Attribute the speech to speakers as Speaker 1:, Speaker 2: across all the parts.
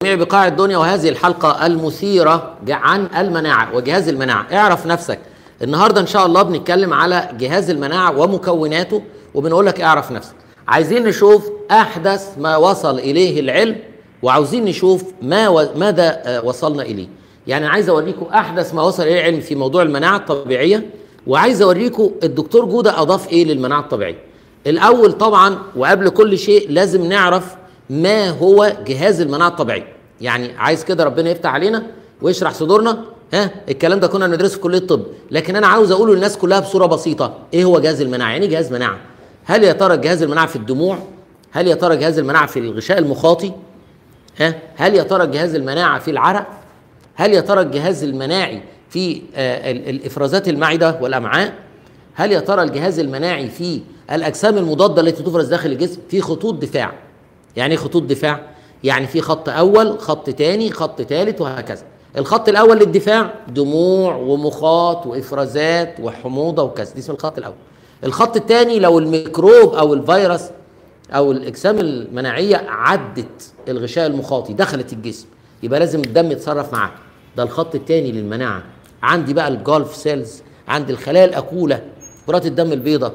Speaker 1: بقاع الدنيا وهذه الحلقة المثيرة عن المناعة وجهاز المناعة اعرف نفسك النهاردة ان شاء الله بنتكلم على جهاز المناعة ومكوناته وبنقول لك اعرف نفسك عايزين نشوف احدث ما وصل اليه العلم وعاوزين نشوف ما و... ماذا وصلنا اليه يعني عايز اوريكم احدث ما وصل اليه العلم في موضوع المناعة الطبيعية وعايز اوريكم الدكتور جودة اضاف ايه للمناعة الطبيعية الاول طبعا وقبل كل شيء لازم نعرف ما هو جهاز المناعه الطبيعيه يعني عايز كده ربنا يفتح علينا ويشرح صدورنا ها الكلام ده كنا بندرسه في كليه الطب لكن انا عاوز اقوله للناس كلها بصوره بسيطه ايه هو جهاز المناعه يعني جهاز مناعه هل يا ترى جهاز المناعه في الدموع هل يا ترى جهاز المناعه في الغشاء المخاطي ها هل يا ترى جهاز المناعه في العرق هل يا ترى الجهاز المناعي في آه الافرازات المعده والامعاء هل يا ترى الجهاز المناعي في الاجسام المضاده التي تفرز داخل الجسم في خطوط دفاع يعني ايه خطوط دفاع يعني في خط اول خط تاني خط تالت وهكذا الخط الاول للدفاع دموع ومخاط وافرازات وحموضه وكذا دي اسمه الخط الاول الخط الثاني لو الميكروب او الفيروس او الاجسام المناعيه عدت الغشاء المخاطي دخلت الجسم يبقى لازم الدم يتصرف معاها ده الخط الثاني للمناعه عندي بقى الجولف سيلز عندي الخلايا الاكوله كرات الدم البيضاء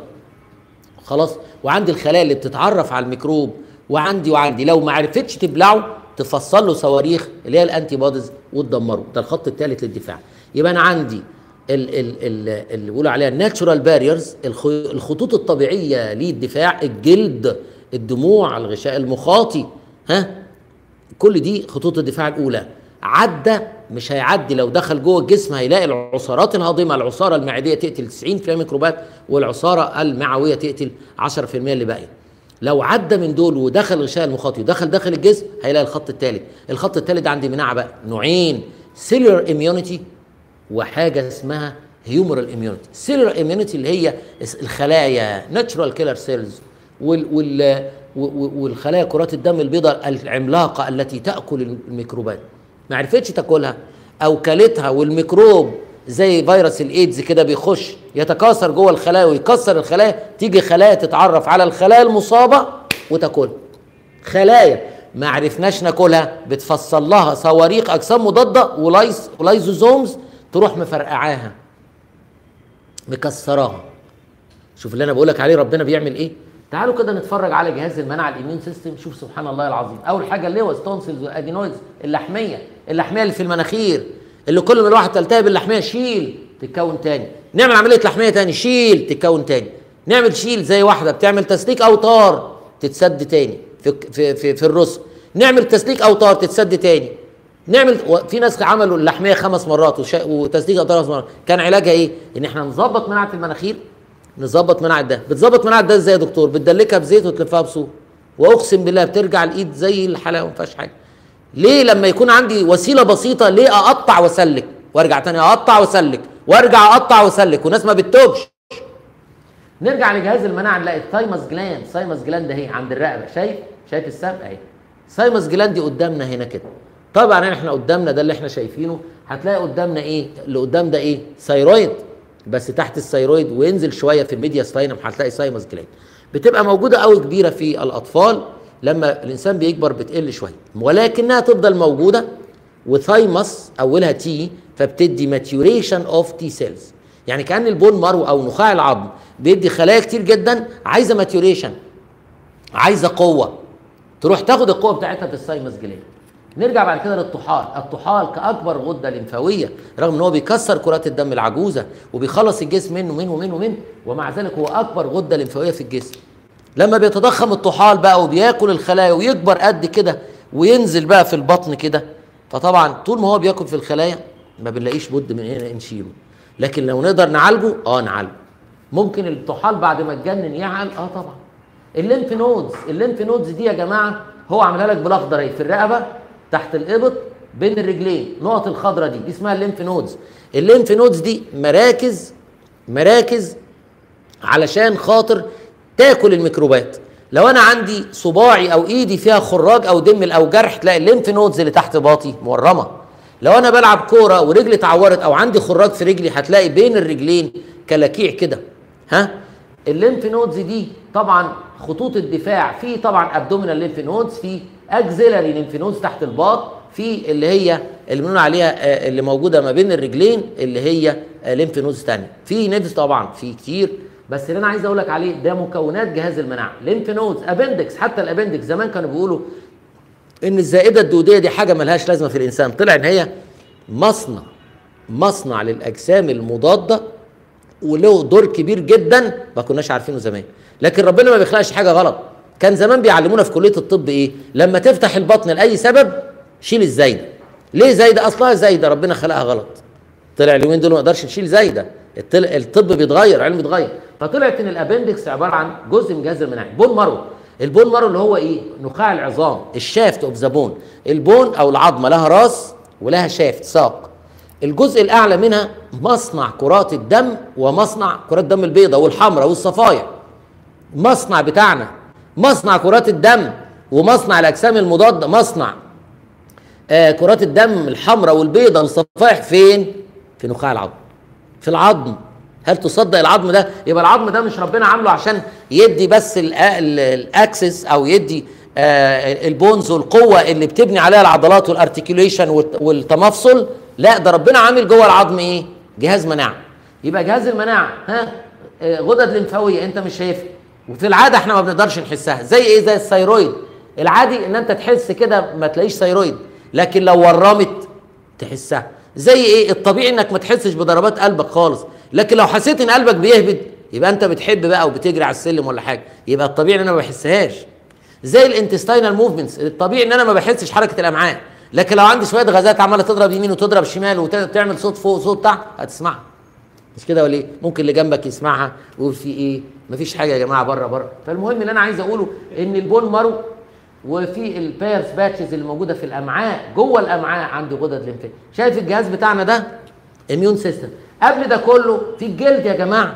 Speaker 1: خلاص وعندي الخلايا اللي بتتعرف على الميكروب وعندي وعندي لو ما عرفتش تبلعه تفصل له صواريخ اللي هي الانتي بوديز وتدمره ده الخط الثالث للدفاع يبقى انا عندي اللي بيقولوا عليها الناتشورال باريرز الخطوط الطبيعيه للدفاع الجلد الدموع الغشاء المخاطي ها كل دي خطوط الدفاع الاولى عدى مش هيعدي لو دخل جوه الجسم هيلاقي العصارات الهاضمه العصاره المعديه تقتل 90% ميكروبات والعصاره المعويه تقتل 10% اللي باقيه لو عدى من دول ودخل الغشاء المخاطي ودخل داخل الجسم هيلاقي الخط الثالث الخط الثالث عندي مناعه بقى نوعين سيلولر اميونيتي وحاجه اسمها هيومرال اميونيتي سيلولر اميونيتي اللي هي الخلايا ناتشورال كيلر سيلز وال وال والخلايا كرات الدم البيضاء العملاقه التي تاكل الميكروبات ما عرفتش تاكلها او كلتها والميكروب زي فيروس الايدز كده بيخش يتكاثر جوه الخلايا ويكسر الخلايا تيجي خلايا تتعرف على الخلايا المصابه وتاكلها خلايا ما عرفناش ناكلها بتفصل لها صواريخ اجسام مضاده ولايز ولايزوزومز تروح مفرقعاها مكسراها شوف اللي انا بقول لك عليه ربنا بيعمل ايه تعالوا كده نتفرج على جهاز المناعه الاميون سيستم شوف سبحان الله العظيم اول حاجه اللي هو ستونسلز وادينويدز اللحميه اللحميه اللي في المناخير اللي كل ما الواحد تلتهب اللحميه شيل تتكون تاني نعمل عمليه لحميه تاني شيل تتكون تاني نعمل شيل زي واحده بتعمل تسليك اوتار تتسد تاني في في في, في الرسم نعمل تسليك اوتار تتسد تاني نعمل في ناس عملوا اللحميه خمس مرات وشا... وتسليك اوتار خمس مرات كان علاجها ايه؟ ان احنا نظبط مناعه المناخير نظبط مناعه ده بتظبط مناعه ده ازاي يا دكتور؟ بتدلكها بزيت وتلفها بصوف واقسم بالله بترجع الايد زي الحلاوه ما فيهاش حاجه ليه لما يكون عندي وسيله بسيطه ليه اقطع واسلك وارجع تاني اقطع واسلك وارجع اقطع واسلك وناس ما بتتوبش نرجع لجهاز المناعه نلاقي الثايمس جلاند ثايمس جلاند اهي عند الرقبه شايف شايف السم اهي ثايمس جلاند دي قدامنا هنا كده طبعا احنا قدامنا ده اللي احنا شايفينه هتلاقي قدامنا ايه اللي قدام ده ايه ثايرويد بس تحت الثايرويد وينزل شويه في الميديا ستاينم هتلاقي ثايمس جلاند بتبقى موجوده قوي كبيره في الاطفال لما الانسان بيكبر بتقل شويه ولكنها تفضل موجوده وثايمس اولها تي فبتدي ماتيوريشن اوف تي سيلز يعني كان البون مارو او نخاع العظم بيدي خلايا كتير جدا عايزه ماتيوريشن عايزه قوه تروح تاخد القوه بتاعتها في الثايمس جلاند نرجع بعد كده للطحال الطحال كاكبر غده لمفاويه رغم ان هو بيكسر كرات الدم العجوزه وبيخلص الجسم منه منه منه منه ومع ذلك هو اكبر غده لمفاويه في الجسم لما بيتضخم الطحال بقى وبياكل الخلايا ويكبر قد كده وينزل بقى في البطن كده فطبعا طول ما هو بياكل في الخلايا ما بنلاقيش بد من هنا نشيله لكن لو نقدر نعالجه اه نعالجه ممكن الطحال بعد ما اتجنن يعل اه طبعا الليمف نودز الليمف نودز دي يا جماعه هو عاملها لك بالاخضر اهي في الرقبه تحت الابط بين الرجلين نقط الخضراء دي دي اسمها الليمف نودز الليمف نودز دي مراكز مراكز علشان خاطر تاكل الميكروبات لو انا عندي صباعي او ايدي فيها خراج او دم او جرح تلاقي الليمف نودز اللي تحت باطي مورمه لو انا بلعب كوره ورجلي اتعورت او عندي خراج في رجلي هتلاقي بين الرجلين كلاكيع كده ها الليمف نودز دي طبعا خطوط الدفاع في طبعا ابدومينال ليمف نودز في اكزيلاري ليمف نودز تحت الباط في اللي هي اللي بنقول عليها آه، اللي موجوده ما بين الرجلين اللي هي ليمف نودز ثانيه في نيفز طبعا في كتير بس اللي انا عايز اقول لك عليه ده مكونات جهاز المناعه ليمف نودز ابندكس حتى الابندكس زمان كانوا بيقولوا ان الزائده الدوديه دي حاجه ملهاش لازمه في الانسان طلع ان هي مصنع مصنع للاجسام المضاده وله دور كبير جدا ما كناش عارفينه زمان لكن ربنا ما بيخلقش حاجه غلط كان زمان بيعلمونا في كليه الطب ايه لما تفتح البطن لاي سبب شيل الزايده ليه زايده اصلها زايده ربنا خلقها غلط طلع اليومين دول ما نقدرش نشيل زايده الطل- الطب بيتغير علم بيتغير فطلعت ان الابندكس عباره عن جزء من جهاز المناعي بون مارو البون مارو اللي هو ايه نخاع العظام الشافت اوف ذا بون البون او العظمه لها راس ولها شافت ساق الجزء الاعلى منها مصنع كرات الدم ومصنع كرات الدم البيضاء والحمراء والصفايع مصنع بتاعنا مصنع كرات الدم ومصنع الاجسام المضاده مصنع آه كرات الدم الحمراء والبيضاء والصفائح فين في نخاع العظم في العظم هل تصدق العظم ده يبقى العظم ده مش ربنا عامله عشان يدي بس ال- ال- الاكسس او يدي آه البونز والقوه اللي بتبني عليها العضلات والارتكيوليشن والت- والتمفصل لا ده ربنا عامل جوه العظم ايه جهاز مناعه يبقى جهاز المناعه ها آه، غدد لمفاويه انت مش شايفها وفي العاده احنا ما بنقدرش نحسها زي ايه زي الثيرويد العادي ان انت تحس كده ما تلاقيش ثيرويد لكن لو ورمت تحسها زي ايه الطبيعي انك ما تحسش بضربات قلبك خالص لكن لو حسيت ان قلبك بيهبد يبقى انت بتحب بقى وبتجري على السلم ولا حاجه يبقى الطبيعي ان انا ما بحسهاش زي الانتستينال موفمنتس الطبيعي ان انا ما بحسش حركه الامعاء لكن لو عندي شويه غازات عماله تضرب يمين وتضرب شمال وتعمل صوت فوق وصوت تحت هتسمعها مش كده ولا ايه؟ ممكن اللي جنبك يسمعها ويقول في ايه؟ مفيش حاجه يا جماعه بره بره، فالمهم اللي انا عايز اقوله ان البون مارو وفي البيرس باتشز اللي موجوده في الامعاء جوه الامعاء عندي غدد لمفاويه، شايف الجهاز بتاعنا ده؟ اميون سيستم، قبل ده كله في الجلد يا جماعه.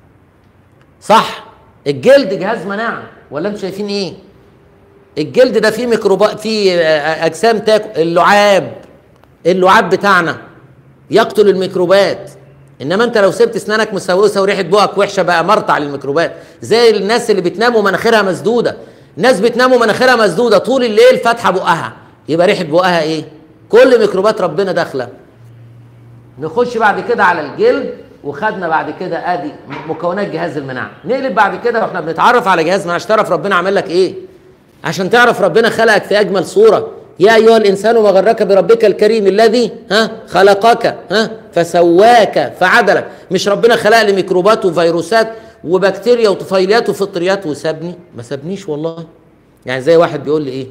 Speaker 1: صح الجلد جهاز مناعه ولا انتوا شايفين ايه؟ الجلد ده فيه ميكروبات فيه آه، اجسام تاكل اللعاب اللعاب بتاعنا يقتل الميكروبات انما انت لو سبت اسنانك مسوسه وريحه بقك وحشه بقى مرتع للميكروبات زي الناس اللي بتنام ومناخيرها مسدوده ناس بتنام ومناخيرها مسدوده طول الليل فاتحه بقها يبقى ريحه بقها ايه كل ميكروبات ربنا داخله نخش بعد كده على الجلد وخدنا بعد كده ادي مكونات جهاز المناعه نقلب بعد كده واحنا بنتعرف على جهاز المناعه عشان تعرف ربنا عمل لك ايه عشان تعرف ربنا خلقك في اجمل صوره يا ايها الانسان ما غرك بربك الكريم الذي ها خلقك ها فسواك فعدلك مش ربنا خلق لي ميكروبات وفيروسات وبكتيريا وطفيليات وفطريات وسابني ما سابنيش والله يعني زي واحد بيقول لي ايه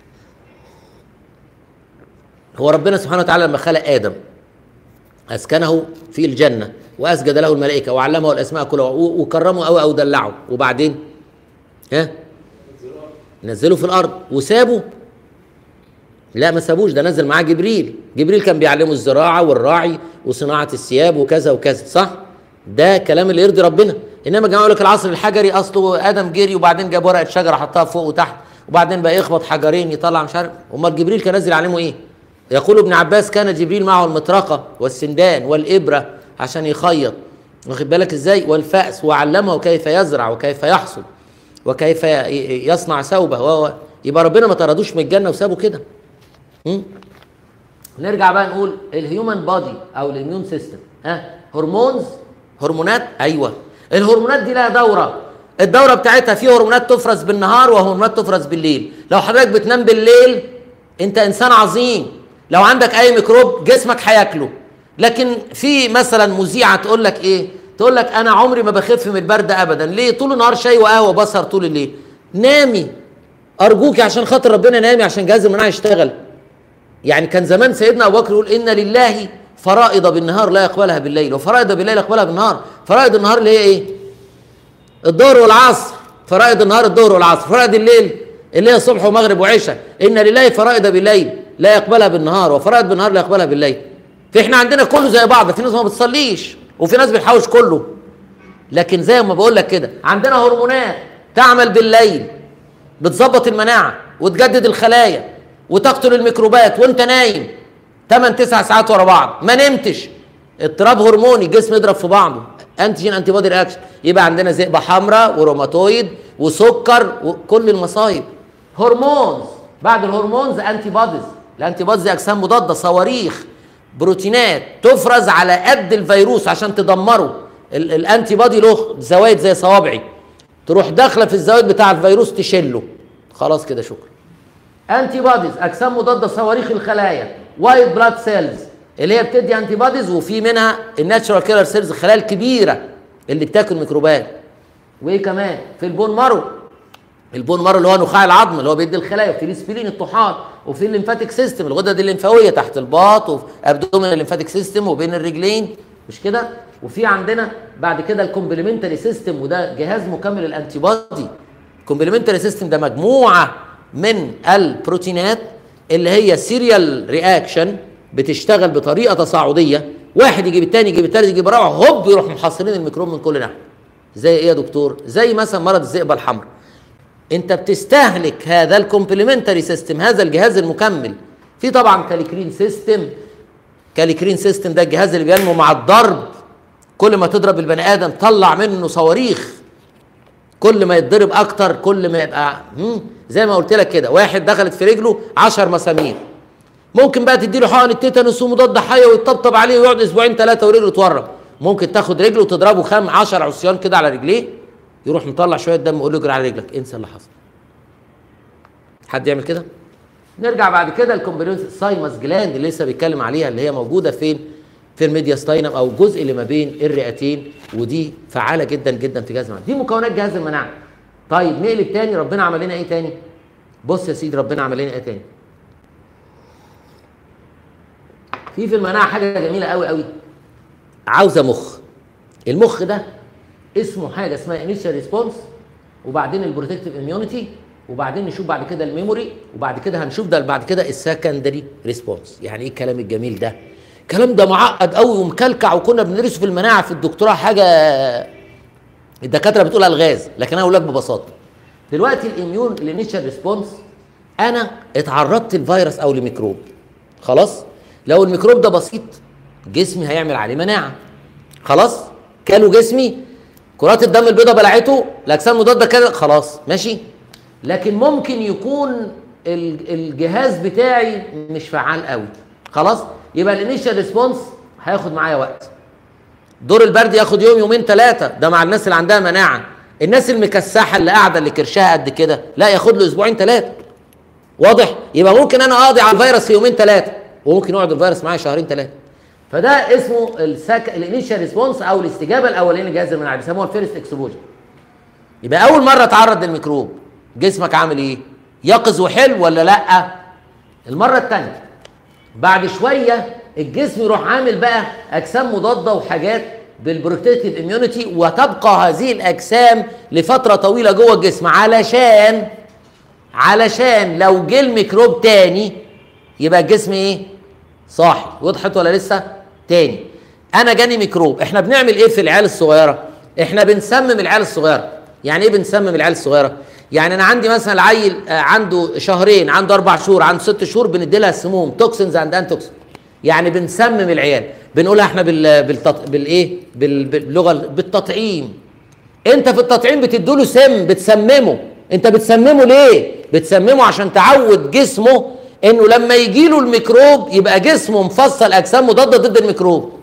Speaker 1: هو ربنا سبحانه وتعالى لما خلق ادم اسكنه في الجنه واسجد له الملائكه وعلمه الاسماء كلها و- وكرمه قوي او دلعه وبعدين ها نزله في الارض وسابه لا ما سابوش ده نزل معاه جبريل جبريل كان بيعلمه الزراعه والراعي وصناعه الثياب وكذا وكذا صح ده كلام اللي يرضي ربنا انما جماعه يقول لك العصر الحجري اصله ادم جري وبعدين جاب ورقه شجره حطها فوق وتحت وبعدين بقى يخبط حجرين يطلع مش عارف امال جبريل كان نزل علمه ايه يقول ابن عباس كان جبريل معه المطرقه والسندان والابره عشان يخيط واخد بالك ازاي والفأس وعلمه كيف يزرع وكيف يحصد وكيف ي- يصنع ثوبه وهو يبقى ربنا ما طردوش من الجنه وسابه كده مم؟ نرجع بقى نقول الهيومن بادي او الاميون سيستم ها هرمونز هرمونات ايوه الهرمونات دي لها دوره الدوره بتاعتها في هرمونات تفرز بالنهار وهرمونات تفرز بالليل لو حضرتك بتنام بالليل انت انسان عظيم لو عندك اي ميكروب جسمك هياكله لكن في مثلا مذيعه تقول لك ايه تقول لك انا عمري ما بخف من البرد ابدا ليه طول النهار شاي وقهوه وبسهر طول الليل نامي ارجوك عشان خاطر ربنا نامي عشان جهاز المناعه يشتغل يعني كان زمان سيدنا ابو بكر يقول ان لله فرائض بالنهار لا يقبلها بالليل وفرائض بالليل يقبلها بالنهار فرائض النهار اللي هي ايه الظهر والعصر فرائض النهار الظهر والعصر فرائض الليل اللي هي الصبح ومغرب وعشاء ان لله فرائض بالليل لا يقبلها بالنهار وفرائض بالنهار لا يقبلها بالليل فاحنا عندنا كله زي بعض في ناس ما بتصليش وفي ناس بتحوش كله لكن زي ما بقول لك كده عندنا هرمونات تعمل بالليل بتظبط المناعه وتجدد الخلايا وتقتل الميكروبات وانت نايم 8 9 ساعات ورا بعض ما نمتش اضطراب هرموني الجسم يضرب في بعضه انتيجين انتي بودي رياكشن يبقى عندنا ذئبه حمراء وروماتويد وسكر وكل المصايب هرمونز بعد الهرمونز انتي بوديز الانتي بوديز دي اجسام مضاده صواريخ بروتينات تفرز على قد الفيروس عشان تدمره ال- الانتي بودي له زوايد زي صوابعي تروح داخله في الزوايد بتاع الفيروس تشله خلاص كده شكرا انتي بوديز اجسام مضاده صواريخ الخلايا وايت بلاد سيلز اللي هي بتدي انتي بوديز وفي منها الناتشورال كيلر سيلز الخلايا الكبيره اللي بتاكل ميكروبات وايه كمان في البون مارو البون مارو اللي هو نخاع العظم اللي هو بيدي الخلايا وفي الاسبرين الطحال وفي الليمفاتيك سيستم الغدد الليمفاويه تحت الباط وفي ابدومين الليمفاتيك سيستم وبين الرجلين مش كده وفي عندنا بعد كده الكومبلمنتري سيستم وده جهاز مكمل الانتي بودي الكومبلمنتري سيستم ده مجموعه من البروتينات اللي هي سيريال رياكشن بتشتغل بطريقه تصاعديه واحد يجيب الثاني يجيب الثالث يجيب الرابع هوب يروح محصلين الميكروب من كل ناحيه زي ايه يا دكتور زي مثلا مرض الذئبه الحمراء انت بتستهلك هذا الكومبلمنتري سيستم هذا الجهاز المكمل في طبعا كاليكرين سيستم كاليكرين سيستم ده الجهاز اللي بينمو مع الضرب كل ما تضرب البني ادم طلع منه صواريخ كل ما يتضرب اكتر كل ما يبقى مم، زي ما قلت لك كده واحد دخلت في رجله 10 مسامير ممكن بقى تديله حقن التيتانوس ومضاد حيوي ويطبطب عليه ويقعد اسبوعين ثلاثه ورجله تورم ممكن تاخد رجله وتضربه خام 10 عصيان كده على رجليه يروح مطلع شويه دم يقول له اجري على رجلك انسى اللي حصل حد يعمل كده نرجع بعد كده الكومبليونس سايمس جلاند اللي لسه بيتكلم عليها اللي هي موجوده فين في الميدياستاينم او الجزء اللي ما بين الرئتين ودي فعاله جدا جدا في جهاز المناعه دي مكونات جهاز المناعه طيب نقلب تاني ربنا عمل لنا ايه تاني بص يا سيدي ربنا عمل لنا ايه تاني في في المناعه حاجه جميله قوي قوي عاوزه مخ المخ ده اسمه حاجه اسمها انيشال ريسبونس وبعدين البروتكتيف اميونيتي وبعدين نشوف بعد كده الميموري وبعد كده هنشوف ده بعد كده السكندري ريسبونس يعني ايه الكلام الجميل ده الكلام ده معقد قوي ومكلكع وكنا بندرسه في المناعه في الدكتوراه حاجه الدكاتره بتقول الغاز لكن انا اقول لك ببساطه دلوقتي الاميون الانيشال ريسبونس انا اتعرضت لفيروس او لميكروب خلاص لو الميكروب ده بسيط جسمي هيعمل عليه مناعه خلاص كلوا جسمي كرات الدم البيضاء بلعته الاجسام المضاده كده خلاص ماشي لكن ممكن يكون ال- الجهاز بتاعي مش فعال قوي خلاص يبقى الانيشال ريسبونس هياخد معايا وقت دور البرد ياخد يوم يومين ثلاثه ده مع الناس اللي عندها مناعه الناس المكسحه اللي قاعده اللي كرشها قد كده لا ياخد له اسبوعين ثلاثه واضح يبقى ممكن انا اقضي على الفيروس في يومين ثلاثه وممكن يقعد الفيروس معايا شهرين ثلاثه فده اسمه السك الانيشال ريسبونس او الاستجابه الاولانيه لجهاز المناعه بيسموها الفيرست اكسبوجر يبقى اول مره اتعرض للميكروب جسمك عامل ايه يقظ وحلو ولا لا المره الثانيه بعد شويه الجسم يروح عامل بقى اجسام مضاده وحاجات بالبروتكتيف اميونيتي وتبقى هذه الاجسام لفتره طويله جوه الجسم علشان علشان لو جه الميكروب تاني يبقى الجسم ايه صاحي وضحت ولا لسه تاني انا جاني ميكروب احنا بنعمل ايه في العيال الصغيره احنا بنسمم العيال الصغيره يعني ايه بنسمم العيال الصغيره يعني انا عندي مثلا العيل آه، عنده شهرين عنده اربع شهور عنده ست شهور بندي لها سموم توكسنز اند انتوكسن يعني بنسمم العيال بنقولها احنا بال بالتط... بالايه بال... باللغه بالتطعيم انت في التطعيم بتديله سم بتسممه انت بتسممه ليه بتسممه عشان تعود جسمه انه لما يجي له الميكروب يبقى جسمه مفصل اجسام مضاده ضد الميكروب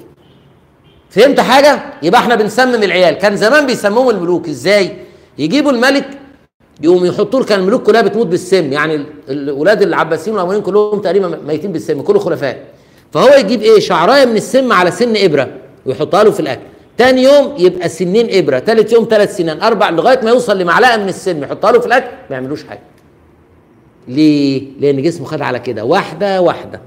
Speaker 1: فهمت حاجه يبقى احنا بنسمم العيال كان زمان بيسمموا الملوك ازاي يجيبوا الملك يقوم يحطوا له كان الملوك كلها بتموت بالسم يعني ال- الاولاد العباسيين والامويين كلهم تقريبا ميتين بالسم كله خلفاء فهو يجيب ايه شعرايه من السم على سن ابره ويحطها له في الاكل تاني يوم يبقى سنين ابره تالت يوم ثلاث سنين اربع لغايه ما يوصل لمعلقه من السم يحطها له في الاكل ما يعملوش حاجه ليه لان جسمه خد على كده واحده واحده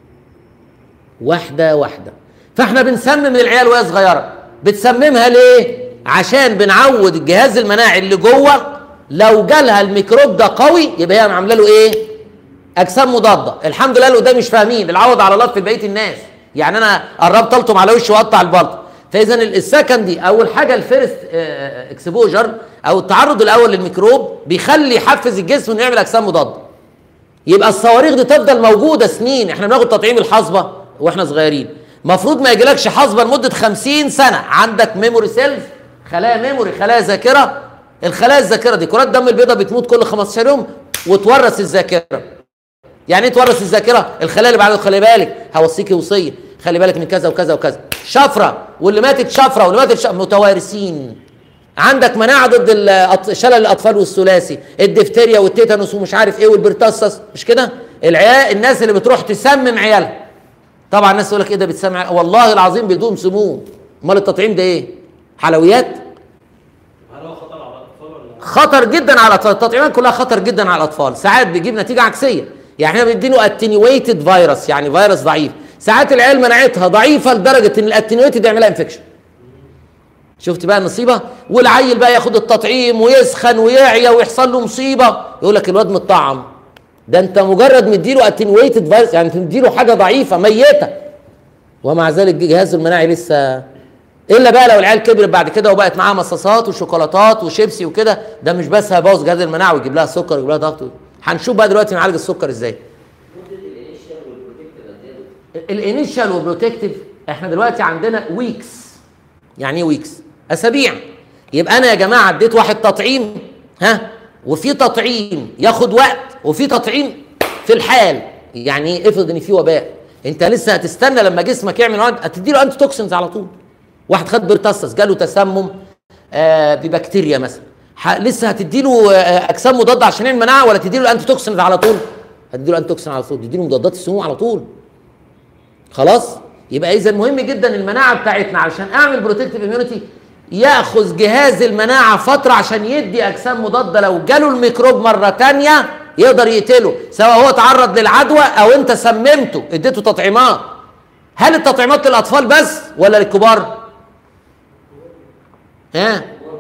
Speaker 1: واحده واحده فاحنا بنسمم العيال وهي صغيره بتسممها ليه عشان بنعود الجهاز المناعي اللي جوه لو جالها الميكروب ده قوي يبقى هي عامله له ايه اجسام مضاده الحمد لله اللي قدام مش فاهمين العوض على الله في بقيه الناس يعني انا قربت الطم على وشي واقطع البلطه فاذا السكندي اول حاجه الفيرست اكسبوجر او التعرض الاول للميكروب بيخلي يحفز الجسم انه يعمل اجسام مضاده يبقى الصواريخ دي تفضل موجوده سنين احنا بناخد تطعيم الحصبه واحنا صغيرين المفروض ما يجيلكش حصبه لمده 50 سنه عندك ميموري سيلز خلايا ميموري خلايا ذاكره الخلايا الذاكره دي كرات دم البيضاء بتموت كل 15 يوم وتورث الذاكره يعني ايه تورث الذاكره الخلايا اللي بعده خلي بالك هوصيكي وصيه خلي بالك من كذا وكذا وكذا شفره واللي ماتت شفره واللي ماتت شفرة متوارثين عندك مناعه ضد الأط- شلل الاطفال والثلاثي الدفتيريا والتيتانوس ومش عارف ايه والبرتصص مش كده العيال الناس اللي بتروح تسمم عيالها طبعا الناس تقول لك ايه ده بتسمم عيال؟ والله العظيم بدون سموم امال التطعيم ده ايه حلويات
Speaker 2: هل هو خطر على الاطفال ولا
Speaker 1: خطر جدا على الاطفال التطعيمات كلها خطر جدا على الاطفال ساعات بيجيب نتيجه عكسيه يعني احنا بنديله اتنيويتد فيروس يعني فيروس ضعيف ساعات العيال مناعتها ضعيفه لدرجه ان الاتنيويتد يعملها انفكشن شفت بقى النصيبه والعيل بقى ياخد التطعيم ويسخن ويعيا ويحصل له مصيبه يقول لك الواد متطعم ده انت مجرد مديله اتنيويتد فيروس يعني انت مديله حاجه ضعيفه ميته ومع ذلك جهازه المناعي لسه الا بقى لو العيال كبرت بعد كده وبقت معاها مصاصات وشوكولاتات وشيبسي وكده ده مش بس هيبوظ جهاز المناعه ويجيب لها سكر ويجيب لها ضغط هنشوف بقى دلوقتي نعالج السكر ازاي
Speaker 3: مدة الانيشال والبروتكتيف قد ايه؟
Speaker 1: الانيشال والبروتكتيف احنا دلوقتي عندنا ويكس يعني ايه ويكس اسابيع يبقى انا يا جماعه اديت واحد تطعيم ها وفي تطعيم ياخد وقت وفي تطعيم في الحال يعني ايه افرض ان في وباء انت لسه هتستنى لما جسمك يعمل وقت هتدي له انتي توكسنز على طول واحد خد بيرتصص جاله تسمم آه ببكتيريا مثلا ح- لسه هتدي له آه اجسام مضاده عشان يعمل مناعه ولا تدي له انتي توكسنز على طول هتدي له انتي توكسن على طول تدي له مضادات السموم على طول خلاص يبقى اذا مهم جدا المناعه بتاعتنا علشان اعمل بروتكتيف اميونيتي ياخذ جهاز المناعه فتره عشان يدي اجسام مضاده لو جاله الميكروب مره تانية يقدر يقتله سواء هو تعرض للعدوى او انت سممته اديته تطعيمات هل التطعيمات للاطفال بس ولا للكبار ها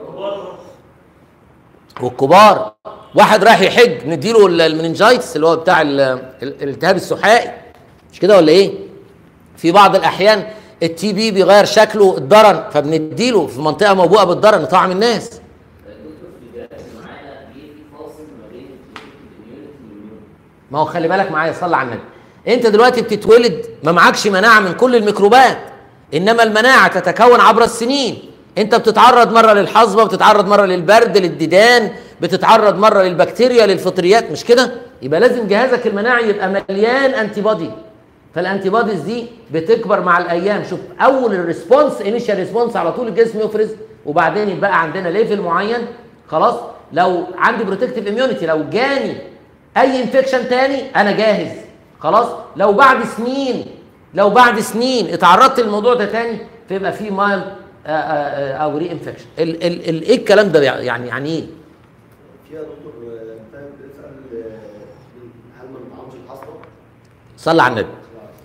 Speaker 1: والكبار واحد رايح يحج نديله ال- المننجايتس اللي هو بتاع ال- ال- الالتهاب السحائي مش كده ولا ايه في بعض الاحيان التي بي بيغير شكله الضرن فبنديله في منطقه موبوءه بالضرن نطعم الناس
Speaker 3: الدكتور في دلوقتي معانا في في فاصل ما بين البروتكتيف اميونيتي والميون
Speaker 1: ما هو خلي بالك معايا صلى على النبي انت دلوقتي بتتولد ما معكش مناعه من كل الميكروبات انما المناعه تتكون عبر السنين انت بتتعرض مره للحصبه بتتعرض مره للبرد للديدان بتتعرض مره للبكتيريا للفطريات مش كده يبقى لازم جهازك المناعي يبقى مليان انتي بودي فالانتي بوديز دي بتكبر مع الايام شوف اول الريسبونس انيشال ريسبونس على طول الجسم يفرز وبعدين يبقى عندنا ليفل معين خلاص لو عندي بروتكتيف اميونيتي لو جاني اي انفكشن تاني انا جاهز خلاص لو بعد سنين لو بعد سنين اتعرضت للموضوع ده تاني فيبقى في مايل او ري انفكشن ال ال ال ايه الكلام ده يعني يعني ايه
Speaker 4: فيها دكتور آه، فاهم بتسال آه، هل ما بنطعمش الحصبه؟
Speaker 1: صلى على النبي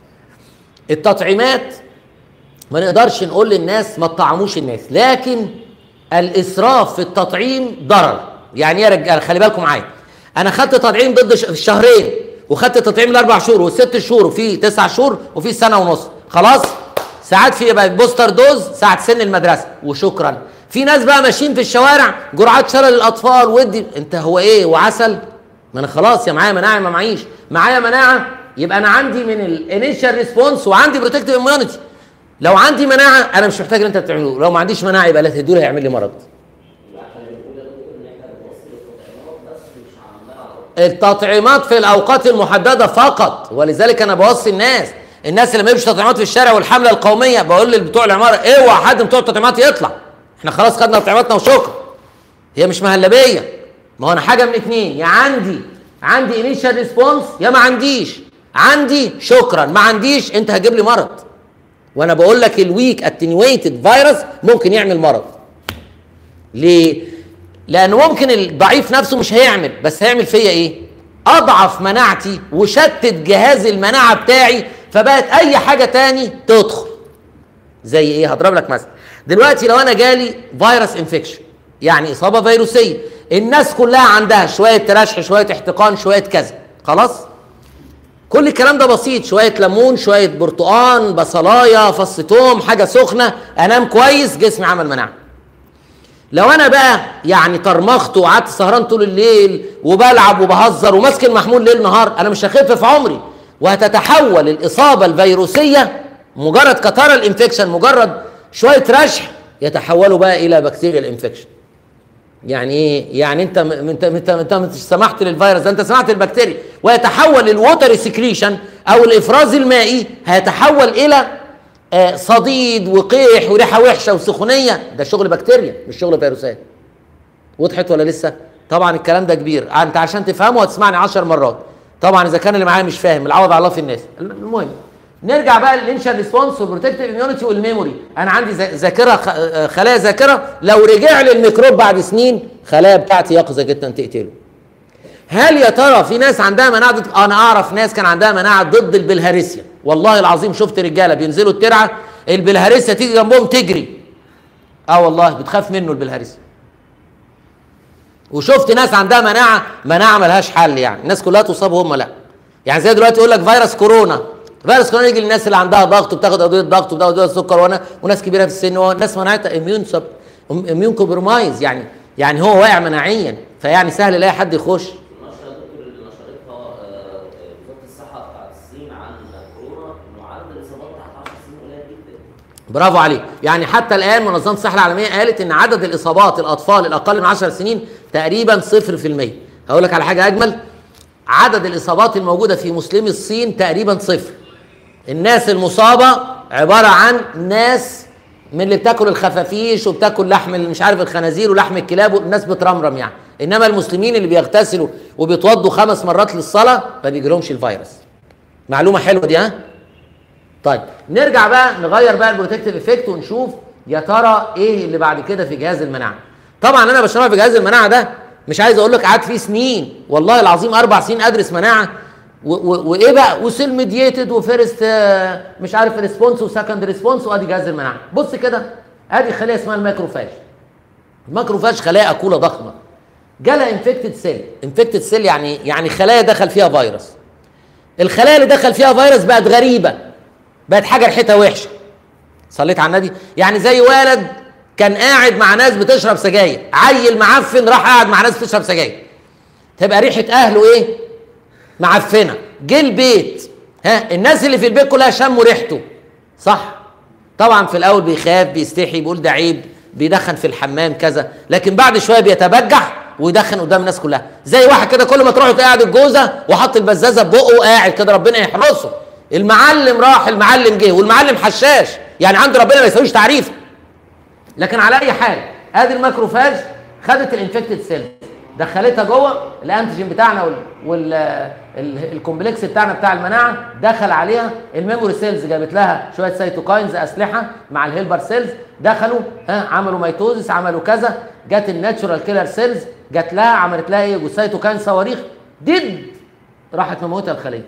Speaker 1: التطعيمات ما نقدرش نقول للناس ما تطعموش الناس لكن الاسراف في التطعيم ضرر يعني ايه يا رجاله خلي بالكم معايا انا خدت تطعيم ضد ش- الشهرين وخدت تطعيم الاربع شهور والست شهور وفي تسع شهور وفي سنه ونص خلاص ساعات في بقى بوستر دوز ساعه سن المدرسه وشكرا في ناس بقى ماشيين في الشوارع جرعات شلل الاطفال ودي انت هو ايه وعسل ما انا خلاص يا معايا مناعه ما معيش معايا مناعه يبقى انا عندي من الانيشال ريسبونس وعندي بروتكتيف اميونيتي لو عندي مناعه انا مش محتاج ان انت تعمله لو ما عنديش مناعه يبقى لا تدوا لي هيعمل لي مرض
Speaker 3: عشان بنقول يا دكتور ان احنا بنوصل التطعيمات بس مش عمال على طول
Speaker 1: التطعيمات في الاوقات المحدده فقط ولذلك انا بوصي الناس الناس اللي ما يجيبش تطعيمات في الشارع والحمله القوميه بقول لبتوع العماره اوعى حد من بتوع التطعيمات يطلع احنا خلاص خدنا تطعيماتنا وشكرا هي مش مهلبيه ما هو انا حاجه من اتنين يا عندي عندي انيشال ريسبونس يا ما عنديش عندي شكرا ما عنديش انت هتجيب لي مرض وانا بقول لك الويك اتنيويتد فيروس ممكن يعمل مرض ليه؟ لأنه ممكن الضعيف نفسه مش هيعمل بس هيعمل فيا إيه؟ أضعف مناعتي وشتت جهاز المناعة بتاعي فبقت أي حاجة تاني تدخل زي إيه؟ هضرب لك مثلا دلوقتي لو أنا جالي فيروس انفكشن يعني إصابة فيروسية الناس كلها عندها شوية ترشح شوية احتقان شوية كذا خلاص؟ كل الكلام ده بسيط شوية ليمون شوية برتقان بصلاية فص توم حاجة سخنة أنام كويس جسمي عمل مناعة لو انا بقى يعني طرمخت وقعدت سهران طول الليل وبلعب وبهزر وماسك المحمول ليل نهار انا مش هخف في عمري وهتتحول الاصابه الفيروسيه مجرد كتار الانفكشن مجرد شويه رشح يتحولوا بقى الى بكتيريا الانفكشن يعني ايه يعني انت م- انت انت انت مش سمحت للفيروس ده انت سمحت للبكتيريا ويتحول الووتر سكريشن او الافراز المائي هيتحول الى آه، صديد وقيح وريحه وحشه وسخونيه ده شغل بكتيريا مش شغل فيروسات وضحت ولا لسه طبعا الكلام ده كبير انت عشان تفهمه هتسمعني عشر مرات طبعا اذا كان اللي معايا مش فاهم العوض على الله في الناس المهم نرجع بقى للانشال ريسبونس والبروتكتيف اميونيتي والميموري انا عندي ذا- ذاكره خ- آه، خلايا ذاكره لو رجع لي الميكروب بعد سنين خلايا بتاعتي يقظه جدا تقتله هل يا ترى في ناس عندها مناعه ضد انا اعرف ناس كان عندها مناعه ضد البلهارسيا والله العظيم شفت رجاله بينزلوا الترعه البلهارسيا تيجي جنبهم تجري اه والله بتخاف منه البلهارسيا وشفت ناس عندها مناعه مناعه ملهاش حل يعني الناس كلها تصاب هم لا يعني زي دلوقتي يقول لك فيروس كورونا فيروس كورونا يجي للناس اللي عندها ضغط وبتاخد ادويه ضغط وبتاخد ادويه سكر وانا وناس كبيره في السن وناس مناعتها اميون سب اميون كومبرومايز يعني يعني هو واقع مناعيا فيعني سهل يلاقي حد يخش
Speaker 3: النشرة يا دكتور اللي نشرتها آه، وزارة الصحة بتاعت الصين عن كورونا إنه عدد الإصابات تحت 10 سنين قليل جدا.
Speaker 1: برافو عليك يعني حتى الان منظمه الصحه العالميه قالت ان عدد الاصابات الاطفال الاقل من 10 سنين تقريبا 0% هقول لك على حاجه اجمل عدد الاصابات الموجوده في مسلمي الصين تقريبا صفر الناس المصابه عباره عن ناس من اللي بتاكل الخفافيش وبتاكل لحم ال- مش عارف الخنازير ولحم الكلاب والناس بترمرم يعني انما المسلمين اللي بيغتسلوا وبيتوضوا خمس مرات للصلاه ما بيجيلهمش الفيروس معلومه حلوه دي ها طيب نرجع بقى نغير بقى البروتكتيف افكت ونشوف يا ترى ايه اللي بعد كده في جهاز المناعه طبعا انا بشرح في جهاز المناعه ده مش عايز اقول لك قعدت فيه سنين والله العظيم اربع سنين ادرس مناعه و- و- وايه بقى وسيل ميديتد وفيرست آه، مش عارف ريسبونس وسكند ريسبونس وادي جهاز المناعه بص كده ادي خليه اسمها الماكروفاج الماكروفاج خلايا اكوله ضخمه جالها انفكتد سيل انفكتد سيل يعني يعني خلايا دخل فيها فيروس الخلايا اللي دخل فيها فيروس بقت غريبه بقت حاجه ريحتها وحشه صليت على النبي يعني زي ولد كان قاعد مع ناس بتشرب سجاير عيل معفن راح قاعد مع ناس بتشرب سجاير تبقى ريحه اهله ايه معفنه جه البيت ها الناس اللي في البيت كلها شموا ريحته صح طبعا في الاول بيخاف بيستحي بيقول ده عيب بيدخن في الحمام كذا لكن بعد شويه بيتبجح ويدخن قدام الناس كلها زي واحد كده كل ما تروح قاعد الجوزه وحط البزازه ببقه وقاعد كده ربنا يحرسه المعلم راح المعلم جه والمعلم حشاش يعني عند ربنا ما يسويش تعريف لكن على اي حال ادي الماكروفاج خدت الانفكتد سيل دخلتها جوه الانتيجين بتاعنا وال, وال... ال- الكومبلكس بتاعنا بتاع المناعه دخل عليها الميموري سيلز جابت لها شويه سيتوكاينز اسلحه مع الهيلبر سيلز دخلوا ها عملوا ميتوزس عملوا كذا جت الناتشورال كيلر سيلز جت لها عملت لها ايه والسيتوكاين صواريخ دد راحت مموتها الخليه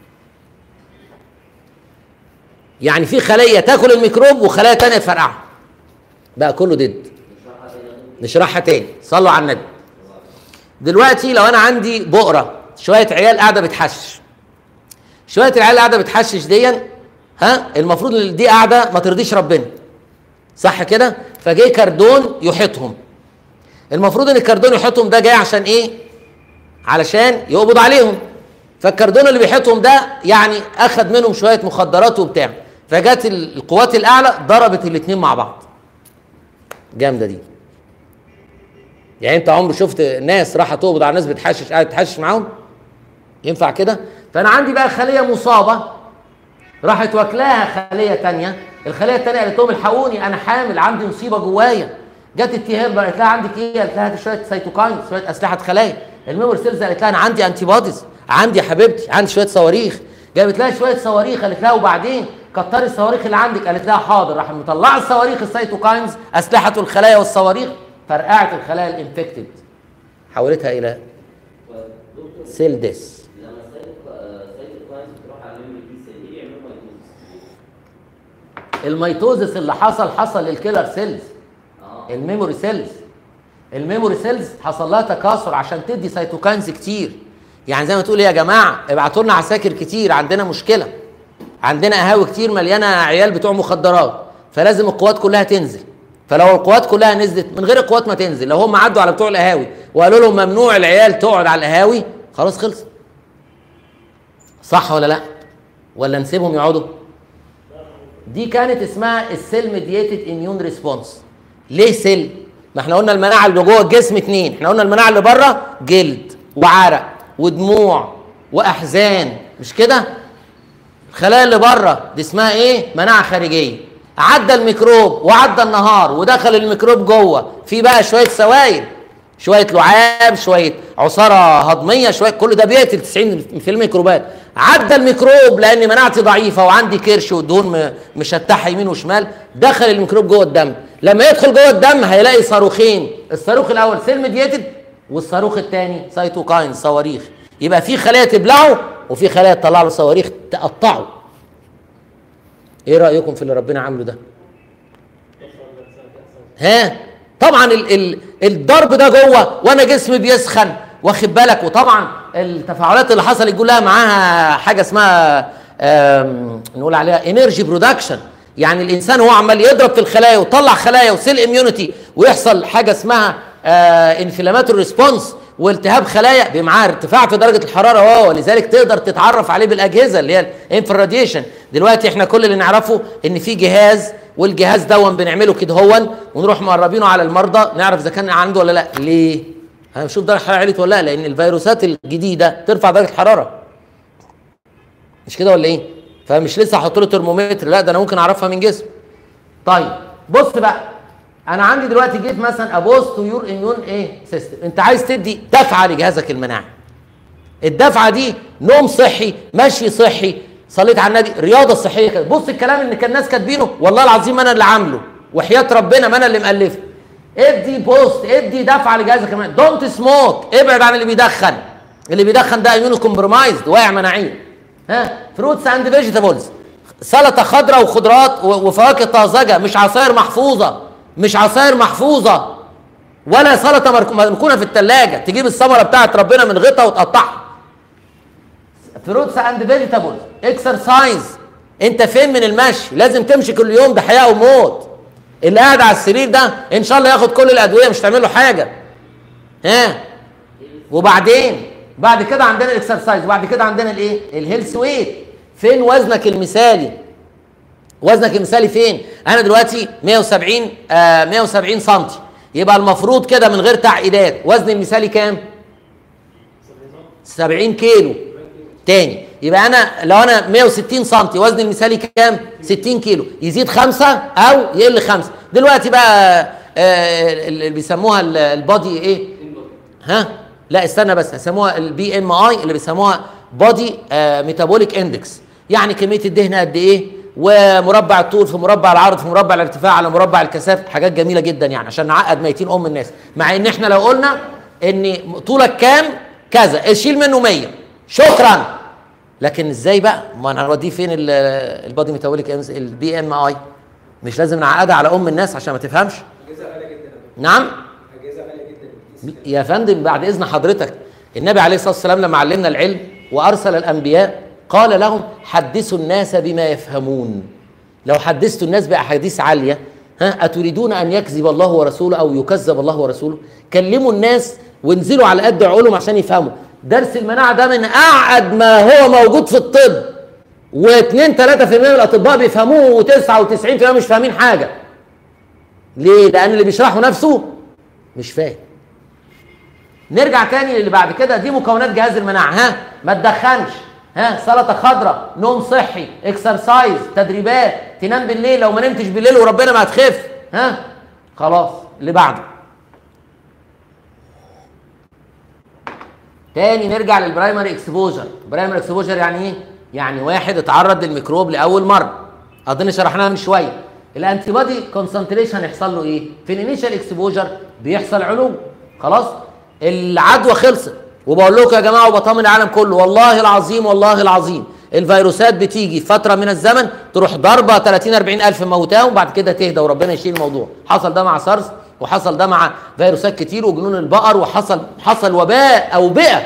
Speaker 1: يعني في خليه تاكل الميكروب وخلايا تانية تفرقعها بقى كله ضد نشرحها تاني صلوا على النبي دلوقتي لو انا عندي بقره شويه عيال قاعده بتحشش شويه العيال قاعده بتحشش دي ها المفروض ان دي قاعده ما ترضيش ربنا صح كده فجه كردون يحيطهم المفروض ان الكردون يحيطهم ده جاي عشان ايه علشان يقبض عليهم فالكردون اللي بيحيطهم ده يعني اخذ منهم شويه مخدرات وبتاع فجت القوات الاعلى ضربت الاثنين مع بعض جامده دي يعني انت عمر شفت ناس راح تقبض على ناس بتحشش قاعد تحشش معاهم ينفع كده فانا عندي بقى خليه مصابه راحت واكلاها خليه تانية الخليه التانية قالت لهم الحقوني انا حامل عندي مصيبه جوايا جت التهاب قالت لها عندك ايه قالت لها دي شويه سيتوكاين شويه اسلحه خلايا الميمور سيلز قالت لها انا عندي انتي بوديز عندي يا حبيبتي عندي شويه صواريخ جابت لها شويه صواريخ قالت لها وبعدين كتري الصواريخ اللي عندك قالت لها حاضر راح مطلعه الصواريخ السيتوكاينز اسلحه الخلايا والصواريخ فرقعت الخلايا الانفكتد حولتها الى
Speaker 3: ودكتور
Speaker 1: سيل ديس
Speaker 3: لما السيتوكاينز بتروح على الميموري دي سيل ايه بيعملوا ميتوزس؟
Speaker 1: الميتوزس اللي حصل حصل للكيلر سيلز
Speaker 3: اه
Speaker 1: الميموري سيلز الميموري سيلز حصل لها تكاثر عشان تدي سيتوكاينز كتير يعني زي ما تقول يا جماعه ابعتوا لنا عساكر كتير عندنا مشكله عندنا قهاوي كتير مليانه عيال بتوع مخدرات فلازم القوات كلها تنزل فلو القوات كلها نزلت من غير القوات ما تنزل لو هم عدوا على بتوع القهاوي وقالوا لهم ممنوع العيال تقعد على القهاوي خلاص خلص صح ولا لا ولا نسيبهم يقعدوا دي كانت اسمها السيل ميدييتد اميون ريسبونس ليه سيل ما احنا قلنا المناعه اللي جوه الجسم اتنين احنا قلنا المناعه اللي بره جلد وعرق ودموع واحزان مش كده الخلايا اللي بره دي اسمها ايه مناعه خارجيه عدى الميكروب وعدى النهار ودخل الميكروب جوه في بقى شويه سوائل شويه لعاب شويه عصاره هضميه شويه كل ده بيقتل 90% ميكروبات عدى الميكروب لان مناعتي ضعيفه وعندي كرش ودهون م- مشتحه يمين وشمال دخل الميكروب جوه الدم لما يدخل جوه الدم هيلاقي صاروخين الصاروخ الاول سيل ميديتد والصاروخ الثاني سيتوكاين صواريخ يبقى في خلايا تبلعه وفي خلايا تطلع له صواريخ تقطعه ايه رايكم في اللي ربنا عامله ده ها طبعا ال ال الضرب ده جوه وانا جسمي بيسخن واخد بالك وطبعا التفاعلات اللي حصلت كلها معاها حاجه اسمها آم، نقول عليها انرجي برودكشن يعني الانسان هو عمال يضرب في الخلايا ويطلع خلايا وسيل اميونيتي ويحصل حاجه اسمها انفلاماتوري ريسبونس والتهاب خلايا بمعاه ارتفاع في درجه الحراره اه ولذلك تقدر تتعرف عليه بالاجهزه اللي هي الانفراديشن دلوقتي احنا كل اللي نعرفه ان في جهاز والجهاز دون بنعمله كده هون ونروح مقربينه على المرضى نعرف اذا كان عنده ولا لا ليه هنشوف درجه الحراره عليت ولا لا لان الفيروسات الجديده ترفع درجه الحراره مش كده ولا ايه فمش لسه هحط له ترمومتر لا ده انا ممكن اعرفها من جسم طيب بص بقى انا عندي دلوقتي جيت مثلا ابوز تو يور اميون ايه سيستم انت عايز تدي دفعه لجهازك المناعي الدفعه دي نوم صحي مشي صحي صليت على النبي رياضه صحيه كده بص الكلام اللي كان الناس كاتبينه والله العظيم انا اللي عامله وحياه ربنا ما انا اللي مالفه ادي بوست ادي دفعه لجهازك المناعي دونت سموك ابعد عن اللي بيدخن اللي بيدخن ده اميونو كومبرومايزد واقع مناعيا ها فروتس اند فيجيتابلز سلطه خضراء وخضروات و- وفواكه طازجه مش عصاير محفوظه مش عصاير محفوظه ولا سلطه مرك- مركونه في الثلاجه تجيب الثمره بتاعت ربنا من غطا وتقطعها فروتس اند فيجيتابلز اكسرسايز انت فين من المشي لازم تمشي كل يوم ده حياه وموت اللي قاعد على السرير ده ان شاء الله ياخد كل الادويه مش تعمل له حاجه ها وبعدين بعد كده عندنا الاكسرسايز وبعد كده عندنا الايه الهيلث ويت فين وزنك المثالي وزنك المثالي فين انا دلوقتي 170 آه 170 سم يبقى المفروض كده من غير تعقيدات وزني المثالي كام 70 كيلو تاني يبقى انا لو انا 160 سم وزني المثالي كام 60 كيلو يزيد خمسة او يقل خمسة دلوقتي بقى آه اللي بيسموها ال- البادي ايه ها لا استنى بس هيسموها البي ام اي اللي بيسموها بودي ميتابوليك اندكس يعني كميه الدهن قد ايه ومربع الطول في مربع العرض في مربع الارتفاع على مربع الكثافه حاجات جميله جدا يعني عشان نعقد ميتين ام الناس مع ان احنا لو قلنا ان طولك كام كذا شيل منه 100 شكرا لكن ازاي بقى ما انا هوديه فين ال- البودي ميتابوليك البي ام اي مش لازم نعقدها على ام الناس عشان ما تفهمش
Speaker 5: اجهزه غاليه جدا
Speaker 1: نعم
Speaker 5: اجهزه غاليه جدا بتقيس
Speaker 1: يا فندم بعد اذن حضرتك النبي عليه الصلاه والسلام لما علمنا العلم وارسل الانبياء قال لهم حدثوا الناس بما يفهمون لو حدثت الناس باحاديث عاليه ها اتريدون ان يكذب الله ورسوله او يكذب الله ورسوله كلموا الناس وانزلوا على قد عقولهم عشان يفهموا درس المناعه ده من اعقد ما هو موجود في الطب و2 3% من الاطباء بيفهموه و99% مش فاهمين حاجه ليه لان اللي بيشرحه نفسه مش فاهم نرجع تاني للي بعد كده دي مكونات جهاز المناعه ها ما تدخنش ها سلطه خضراء نوم صحي اكسرسايز تدريبات تنام بالليل لو ما نمتش بالليل وربنا ما هتخف ها خلاص اللي بعده تاني نرجع للبرايمري اكسبوجر برايمري اكسبوجر يعني ايه يعني واحد اتعرض للميكروب لاول مره اظن شرحناها من شويه الانتي بودي كونسنتريشن هيحصل له ايه في الانيشال اكسبوجر بيحصل علو خلاص العدوى خلصت وبقول لكم يا جماعه وبطمن العالم كله والله العظيم والله العظيم الفيروسات بتيجي فتره من الزمن تروح ضربه 30 40 الف موتاهم وبعد كده تهدى وربنا يشيل الموضوع حصل ده مع سارس وحصل ده مع فيروسات كتير وجنون البقر وحصل حصل وباء اوبئه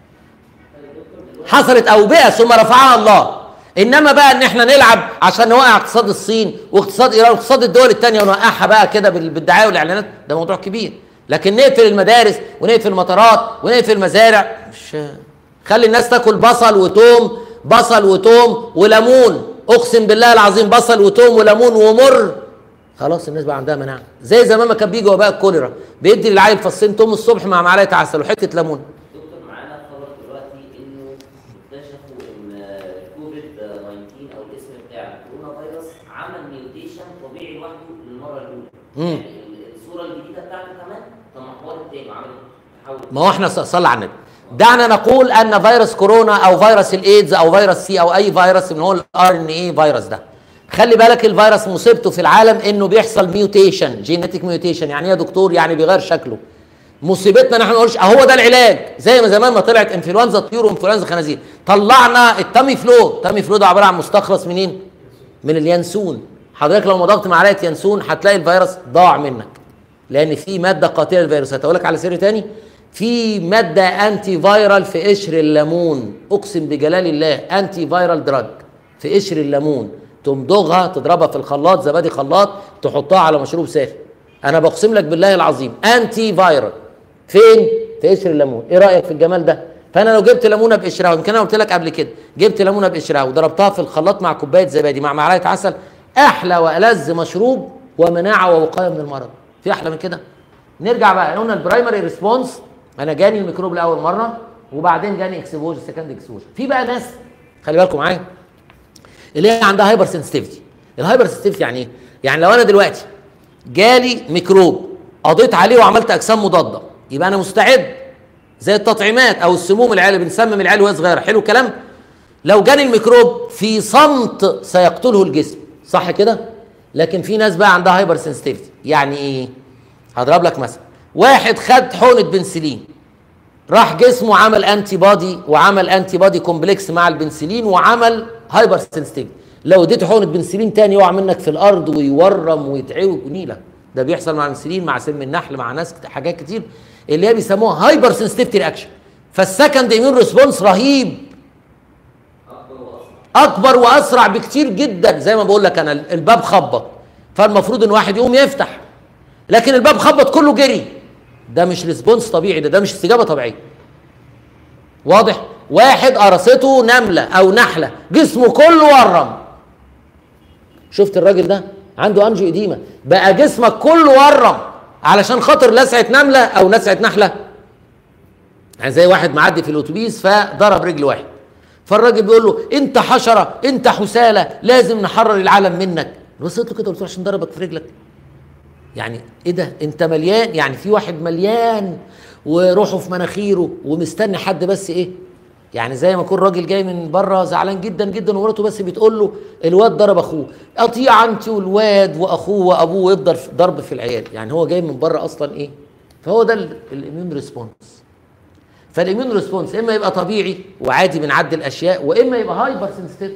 Speaker 1: حصلت اوبئه ثم رفعها الله انما بقى ان احنا نلعب عشان نوقع اقتصاد الصين واقتصاد ايران واقتصاد الدول الثانيه ونوقعها بقى كده بال- بالدعايه والاعلانات ده موضوع كبير لكن نقفل المدارس ونقفل المطارات ونقفل المزارع مش خلي الناس تاكل بصل وتوم بصل وتوم وليمون اقسم بالله العظيم بصل وتوم وليمون ومر خلاص الناس بقى عندها مناعه زي زمان ما كان بيجي وباء الكوليرا بيدي للعيل فصين توم الصبح مع معلقه عسل وحته ليمون
Speaker 3: دكتور معانا خبر دلوقتي انه اكتشفوا ان كوفيد 19 او الاسم بتاع الكورونا فيروس عمل ميوتيشن طبيعي لوحده للمره الاولى.
Speaker 1: مم.
Speaker 3: يعني الصوره الجديده بتاعته كمان تمحورت تاني وعملت تحول
Speaker 1: ما هو احنا ص- صلى على النبي دعنا نقول ان فيروس كورونا او فيروس الايدز او فيروس سي او اي فيروس من هو الار ان اي فيروس ده خلي بالك الفيروس مصيبته في العالم انه بيحصل ميوتيشن جينيتك ميوتيشن يعني ايه يا دكتور يعني بيغير شكله مصيبتنا ان احنا ما نقولش اهو ده العلاج زي ما زمان ما طلعت انفلونزا الطيور وانفلونزا الخنازير طلعنا التامي فلو التامي فلو ده عباره عن مستخلص منين من اليانسون حضرتك لو مضغت معلقه يانسون هتلاقي الفيروس ضاع منك لان في ماده قاتله للفيروسات اقول لك على سر تاني في ماده انتي فايرال في قشر الليمون اقسم بجلال الله انتي فايرال دراج في قشر الليمون تمضغها تضربها في الخلاط زبادي خلاط تحطها على مشروب ساخن انا بقسم لك بالله العظيم انتي فايرال فين في قشر الليمون ايه رايك في الجمال ده فانا لو جبت ليمونه بقشرها يمكن انا قلت لك قبل كده جبت ليمونه بقشرها وضربتها في الخلاط مع كوبايه زبادي مع معلقه عسل احلى والذ مشروب ومناعه ووقايه من المرض في احلى من كده نرجع بقى قلنا البرايمري ريسبونس انا جاني الميكروب لاول مره وبعدين جاني اكسبوجر سكند اكسبوجر في بقى ناس خلي بالكم معايا اللي هي عندها هايبر سنسيتيفيتي الهايبر سنسيتيفيتي يعني ايه يعني لو انا دلوقتي جالي ميكروب قضيت عليه وعملت اجسام مضاده يبقى انا مستعد زي التطعيمات او السموم العيال بنسمم العيال وهي صغيره حلو الكلام لو جاني الميكروب في صمت سيقتله الجسم صح كده لكن في ناس بقى عندها هايبر سنسيتيفيتي يعني ايه هضرب لك مثلا واحد خد حقنه بنسلين راح جسمه عمل انتي بادي وعمل انتي بادي كومبلكس مع البنسلين وعمل هايبر سنسيتيف لو اديته حقنه بنسلين تاني يقع منك في الارض ويورم ويتعوج ونيله ده بيحصل مع البنسلين مع سم النحل مع ناس كت- حاجات كتير اللي هي بيسموها هايبر سنسيتيفيتي رياكشن فالسكند ايميون ريسبونس رهيب اكبر واسرع بكتير جدا زي ما بقول لك انا الباب خبط فالمفروض ان واحد يقوم يفتح لكن الباب خبط كله جري ده مش ريسبونس طبيعي ده ده مش استجابه طبيعيه واضح واحد قرصته نمله او نحله جسمه كله ورم شفت الراجل ده عنده انجو اديمه بقى جسمك كله ورم علشان خاطر لسعه نمله او لسعه نحله يعني زي واحد معدي في الاتوبيس فضرب رجل واحد فالراجل بيقول له انت حشره انت حساله لازم نحرر العالم منك بصيت له كده قلت له عشان ضربك في رجلك يعني ايه ده انت مليان يعني في واحد مليان وروحه في مناخيره ومستني حد بس ايه يعني زي ما يكون راجل جاي من بره زعلان جدا جدا ومراته بس بتقول له الواد ضرب اخوه قطيع انت والواد واخوه وابوه ويفضل في- ضرب في العيال يعني هو جاي من بره اصلا ايه فهو ده ال- الاميون ريسبونس فالاميون ريسبونس اما يبقى طبيعي وعادي بنعدي الاشياء واما يبقى هايبر سنسيتيف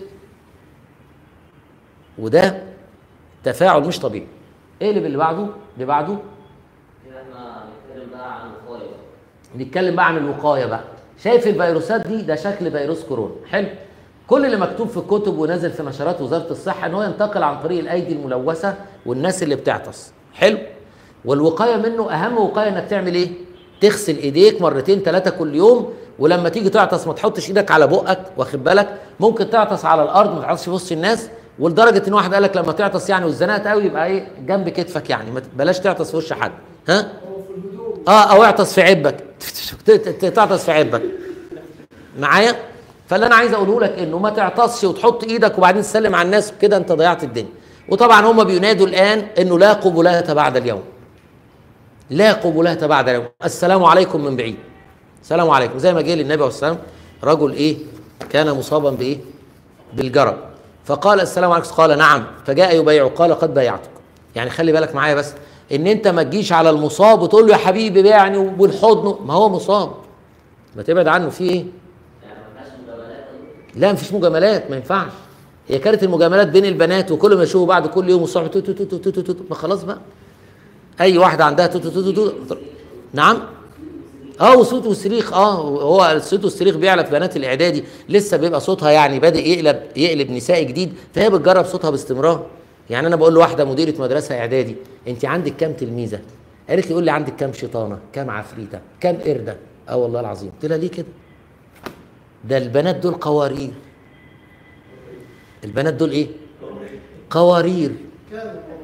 Speaker 1: وده تفاعل مش طبيعي اقلب اللي بعده اللي بعده
Speaker 3: كده احنا هنتكلم بقى عن الوقايه
Speaker 1: نتكلم بقى عن الوقايه بقى شايف الفيروسات دي ده شكل فيروس كورونا حلو كل اللي مكتوب في الكتب ونازل في نشرات وزاره الصحه ان هو ينتقل عن طريق الايدي الملوثه والناس اللي بتعطس حلو والوقايه منه اهم وقايه انك تعمل ايه تغسل ايديك مرتين ثلاثه كل يوم ولما تيجي تعطس ما تحطش ايدك على بقك واخد بالك ممكن تعطس على الارض ما تعطسش في وسط الناس ولدرجه ان واحد قال لك لما تعطس يعني واتزنقت قوي يبقى ايه جنب كتفك يعني ما ت- بلاش تعطس في وش حد ها اه او اعطس في عبك ت- ت- تعطس في عبك معايا فاللي انا عايز اقوله لك انه ما تعطسش وتحط ايدك وبعدين تسلم على الناس كده انت ضيعت الدنيا وطبعا هم بينادوا الان انه لا قبلات بعد اليوم لا قبلات بعد اليوم السلام عليكم من بعيد السلام عليكم زي ما جه للنبي عليه السلام رجل ايه كان مصابا بايه بالجرب فقال السلام عليكم قال نعم فجاء يبايعه قال قد بايعتك يعني خلي بالك معايا بس ان انت ما تجيش على المصاب وتقول له يا حبيبي بيعني والحضن ما هو مصاب ما تبعد عنه في ايه
Speaker 3: يعني ما فيهاش مجاملات
Speaker 1: لا مفيش مجاملات ما ينفعش هي كانت المجاملات بين البنات وكل ما يشوفوا بعض كل يوم الصبح تو تو تو تو تو تو تو ما خلاص بقى اي واحده عندها تو تو تو تو تو نعم اه وصوت والصريخ اه هو الصوت والصريخ بيعلى في بنات الاعدادي لسه بيبقى صوتها يعني بادئ يقلب يقلب نسائي جديد فهي بتجرب صوتها باستمرار يعني انا بقول لواحده مديره مدرسه اعدادي انت عندك كام تلميذه قالت لي قول لي عندك كام شيطانه كام عفريته كام قرده اه والله العظيم قلت لها ليه كده ده البنات دول قوارير البنات دول ايه قوارير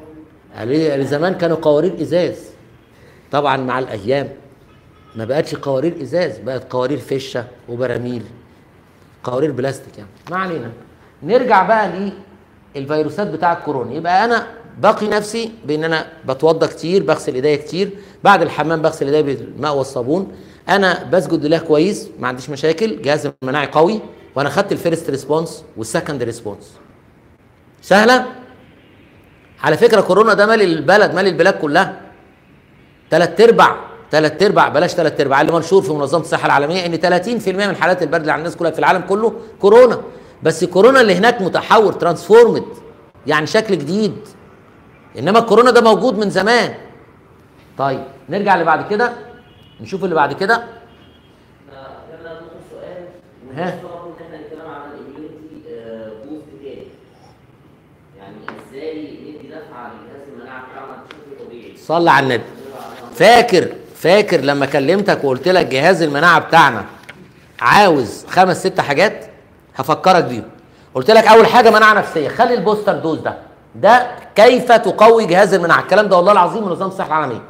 Speaker 1: قال لي قال لي زمان كانوا قوارير ازاز طبعا مع الايام ما بقتش قوارير ازاز بقت قوارير فشه وبراميل قوارير بلاستيك يعني ما علينا نرجع بقى للفيروسات بتاع الكورونا يبقى انا باقي نفسي بان انا بتوضى كتير بغسل ايديا كتير بعد الحمام بغسل ايديا بالماء والصابون انا بسجد لله كويس ما عنديش مشاكل جهاز المناعي قوي وانا خدت الفيرست ريسبونس والسكند ريسبونس سهله على فكره كورونا ده مال البلد مال البلاد كلها ثلاث ارباع ثلاث ارباع بلاش ثلاث ارباع اللي منشور في منظمه الصحه العالميه ان 30% من حالات البرد اللي على الناس كلها في العالم كله كورونا بس كورونا اللي هناك متحور ترانسفورمد يعني شكل جديد انما الكورونا ده موجود من زمان طيب نرجع اللي بعد كده نشوف اللي بعد كده
Speaker 3: فكان لازم سؤال
Speaker 1: ها.
Speaker 3: ومش طبعا ان احنا نتكلم عن الاميونيتي بوست تاني يعني ازاي ندي دفعه لجهاز المناعه بتاعنا بشكل طبيعي
Speaker 1: صلى على النبي فاكر فاكر لما كلمتك وقلت لك جهاز المناعه بتاعنا عاوز خمس ست حاجات هفكرك بيهم قلت لك اول حاجه مناعه نفسيه خلي البوستر دوز ده ده كيف تقوي جهاز المناعه الكلام ده والله العظيم من نظام الصحه العالميه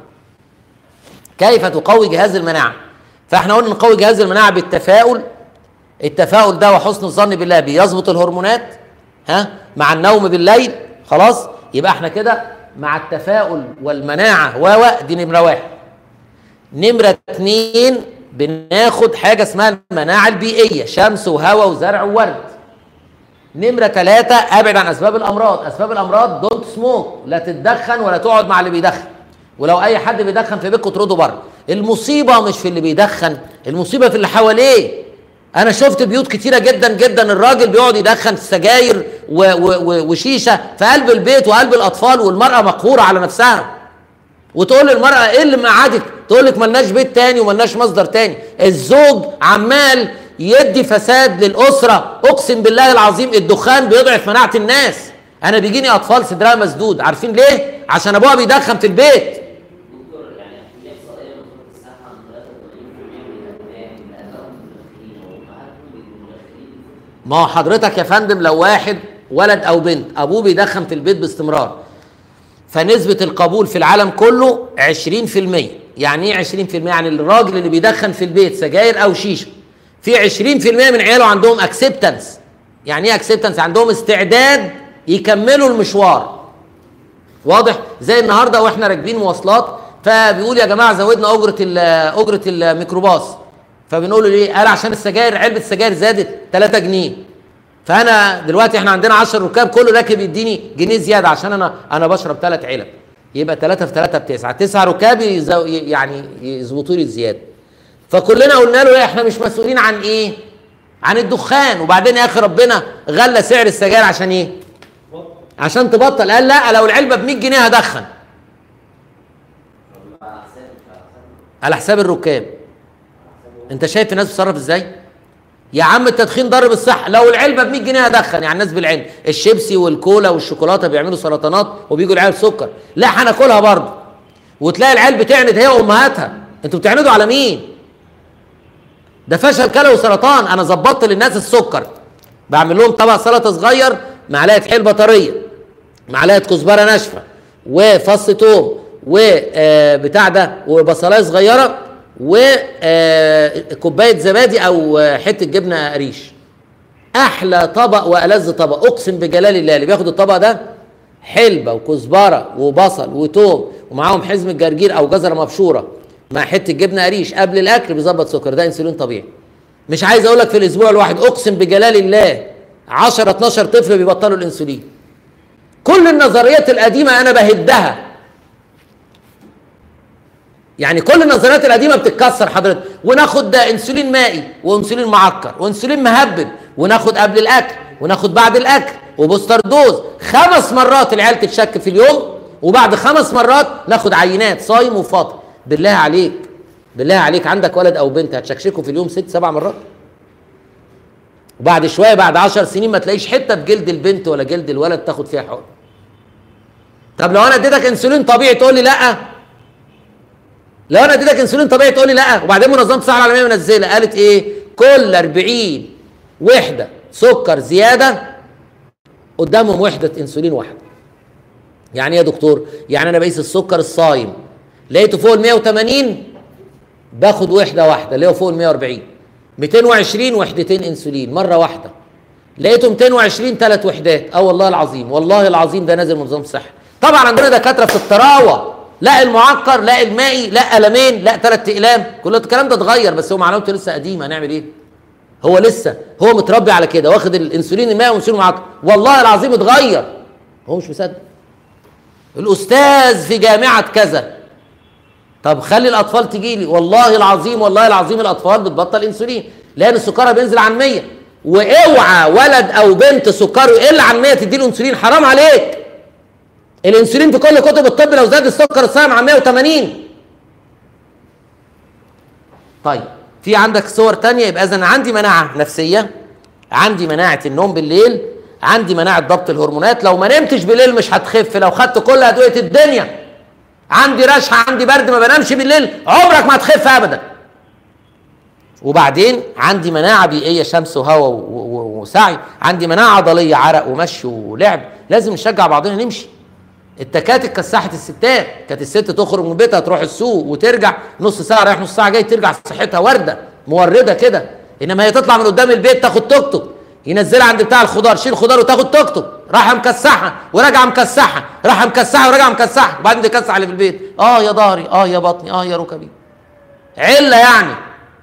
Speaker 1: كيف تقوي جهاز المناعه فاحنا قلنا نقوي جهاز المناعه بالتفاؤل التفاؤل ده وحسن الظن بالله بيظبط الهرمونات ها مع النوم بالليل خلاص يبقى احنا كده مع التفاؤل والمناعه و و دي نمره واحد نمره اتنين بناخد حاجه اسمها المناعه البيئيه شمس وهواء وزرع وورد نمره ثلاثة ابعد عن اسباب الامراض اسباب الامراض دونت سموك لا تتدخن ولا تقعد مع اللي بيدخن ولو اي حد بيدخن في بيتكم اطرده بره المصيبه مش في اللي بيدخن المصيبه في اللي حواليه انا شفت بيوت كتيره جدا جدا الراجل بيقعد يدخن سجاير و و و وشيشه في قلب البيت وقلب الاطفال والمراه مقهوره على نفسها وتقول للمرأة ايه اللي مقعدك؟ تقول لك ملناش بيت تاني وملناش مصدر تاني، الزوج عمال يدي فساد للأسرة، أقسم بالله العظيم الدخان بيضعف مناعة الناس. أنا بيجيني أطفال صدرها مسدود، عارفين ليه؟ عشان أبوها بيدخن في البيت.
Speaker 3: دكتور يعني في احصائيه من وزاره الصحه ان 83% من الابناء اللي اهلهم مدخنين وامهاتهم بيبقوا مدخنين
Speaker 1: ما هو حضرتك يا فندم لو واحد ولد أو بنت أبوه بيدخن في البيت باستمرار فنسبة القبول في العالم كله 20% يعني ايه 20% يعني الراجل اللي بيدخن في البيت سجاير او شيشه في 20% من عياله عندهم اكسبتنس يعني ايه اكسبتنس عندهم استعداد يكملوا المشوار واضح زي النهارده واحنا راكبين مواصلات فبيقول يا جماعه زودنا اجره ال- اجره الميكروباص فبنقول له ليه قال عشان السجاير علبه السجاير زادت 3 جنيه فانا دلوقتي احنا عندنا 10 ركاب كله راكب يديني جنيه زياده عشان انا انا بشرب ثلاث علب يبقى 3 في 3 بتسعه 9 ركاب يزو يعني يظبطوا لي الزياده فكلنا قلنا له إيه، احنا مش مسؤولين عن ايه عن الدخان وبعدين يا اخي ربنا غلى سعر السجاير عشان ايه عشان تبطل قال لا لو العلبه ب 100 جنيه هدخن
Speaker 3: على حساب مش على حساب
Speaker 1: على حساب الركاب انت شايف الناس بتصرف ازاي يا عم التدخين ضار بالصحه لو العلبه ب 100 جنيه هدخن يعني الناس بالعلم الشيبسي والكولا والشوكولاته بيعملوا سرطانات وبيجوا العيال سكر لا هناكلها برضه وتلاقي العيال بتعند هي وامهاتها انتوا بتعندوا على مين ده فشل كلوي وسرطان انا ظبطت للناس السكر بعمل لهم طبق سلطه صغير معلقه حلبه طريه معلقه كزبره ناشفه وفص توم وبتاع ده وبصلايه صغيره وكوبايه زبادي او آه، حته جبنه قريش احلى طبق والذ طبق اقسم بجلال الله اللي بياخد الطبق ده حلبه وكزبره وبصل وتوم ومعاهم حزمه جرجير او جزره مبشوره مع حته جبنه قريش قبل الاكل بيظبط سكر ده انسولين طبيعي مش عايز اقول لك في الاسبوع الواحد اقسم بجلال الله 10 12 طفل بيبطلوا الانسولين كل النظريات القديمه انا بهدها يعني كل النظريات القديمه بتتكسر حضرتك وناخد ده انسولين مائي وانسولين معكر وانسولين مهبب وناخد قبل الاكل وناخد بعد الاكل وبوستر دوز خمس مرات العيال تتشك في اليوم وبعد خمس مرات ناخد عينات صايم وفاطر بالله عليك بالله عليك عندك ولد او بنت هتشكشكه في اليوم ست سبع مرات وبعد شويه بعد عشر سنين ما تلاقيش حته في جلد البنت ولا جلد الولد تاخد فيها حقن طب لو انا اديتك انسولين طبيعي تقول لي لا لو انا اديتك انسولين طبيعي تقول لي لا وبعدين منظمه الصحه العالميه منزله قالت ايه كل 40 وحده سكر زياده قدامهم وحده انسولين واحده يعني ايه يا دكتور يعني انا بقيس السكر الصايم لقيته فوق ال 180 باخد وحده واحده اللي هو فوق ال 140 220 وحدتين انسولين مره واحده لقيته 220 ثلاث وحدات اه والله العظيم والله العظيم ده نازل من نظام صحي طبعا عندنا دكاتره في الطراوه لا المعقر لا المائي لا قلمين لا ثلاث اقلام كل الكلام ده اتغير بس هو معلومته لسه قديمه هنعمل ايه هو لسه هو متربي على كده واخد الانسولين المائي والانسولين المعقر والله العظيم اتغير هو مش مصدق الاستاذ في جامعه كذا طب خلي الاطفال تجي لي والله العظيم والله العظيم الاطفال بتبطل انسولين لان سكرها بينزل عن 100 واوعى ولد او بنت سكره يقل عن 100 تدي له انسولين حرام عليك الانسولين في كل كتب الطب لو زاد السكر الصايم عن 180 طيب في عندك صور تانية يبقى اذا عندي مناعه نفسيه عندي مناعه النوم بالليل عندي مناعه ضبط الهرمونات لو ما نمتش بالليل مش هتخف لو خدت كل ادويه الدنيا عندي رشحه عندي برد ما بنامش بالليل عمرك ما هتخف ابدا وبعدين عندي مناعه بيئيه شمس وهواء و- و- وسعي عندي مناعه عضليه عرق ومشي ولعب لازم نشجع بعضنا نمشي التكاتك كساحة الستات كانت الست تخرج من بيتها تروح السوق وترجع نص ساعة رايح نص ساعة جاي ترجع صحتها وردة موردة كده انما هي تطلع من قدام البيت تاخد توك توك ينزلها عند بتاع الخضار شيل خضار وتاخد توك توك رايحة مكسحة وراجعة مكسحة رايحة مكسحة وراجعة مكسحة وبعدين تكسح اللي في البيت اه يا ظهري اه يا بطني اه يا ركبي علة يعني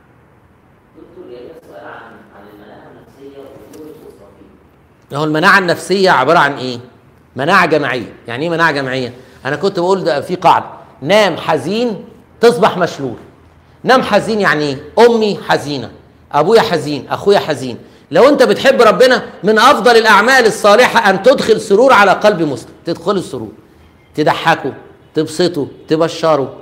Speaker 3: دكتور يا سؤال عن عن المناعه النفسيه ودور الاسره فيه
Speaker 1: هو المناعة النفسية عبارة عن ايه؟ مناعة جماعية، يعني ايه مناعة جماعية؟ أنا كنت بقول ده في قاعدة نام حزين تصبح مشلول. نام حزين يعني ايه؟ أمي حزينة، أبويا حزين، أخويا حزين. لو أنت بتحب ربنا من أفضل الأعمال الصالحة أن تدخل سرور على قلب مسلم، تدخل السرور. تضحكه، تبسطه، تبشره.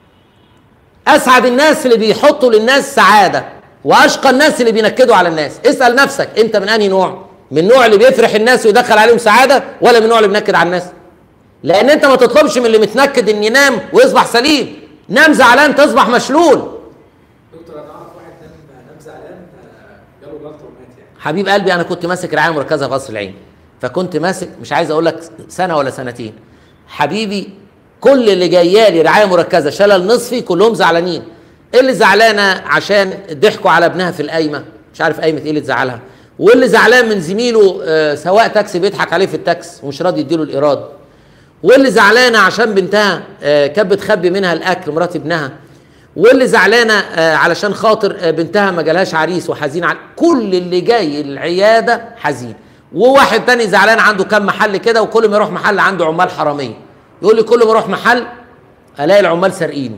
Speaker 1: أسعد الناس اللي بيحطوا للناس سعادة وأشقى الناس اللي بينكدوا على الناس، اسأل نفسك أنت من أنهي نوع؟ من النوع اللي بيفرح الناس ويدخل عليهم سعاده ولا من النوع اللي بينكد على الناس لان انت ما تطلبش من اللي متنكد ان ينام ويصبح سليم نام زعلان تصبح مشلول
Speaker 5: دكتور انا اعرف واحد نام نام زعلان آه، جاله جلطه ومات يعني
Speaker 1: حبيب قلبي انا كنت ماسك رعايه مركزه في قصر العين فكنت ماسك مش عايز اقول لك سنه ولا سنتين حبيبي كل اللي جايه لي رعايه مركزه شلل نصفي كلهم زعلانين اللي زعلانه عشان ضحكوا على ابنها في القايمه مش عارف قايمه ايه اللي تزعلها واللي زعلان من زميله آه، سواق تاكسي بيضحك عليه في التاكس ومش راضي يديله الايراد واللي زعلانه عشان بنتها آه، كانت بتخبي منها الاكل مرات ابنها واللي زعلانه آه، علشان خاطر آه، بنتها ما جالهاش عريس وحزين على كل اللي جاي العياده حزين وواحد تاني زعلان عنده كام محل كده وكل ما يروح محل عنده عمال حراميه يقول لي كل ما اروح محل الاقي العمال سارقينه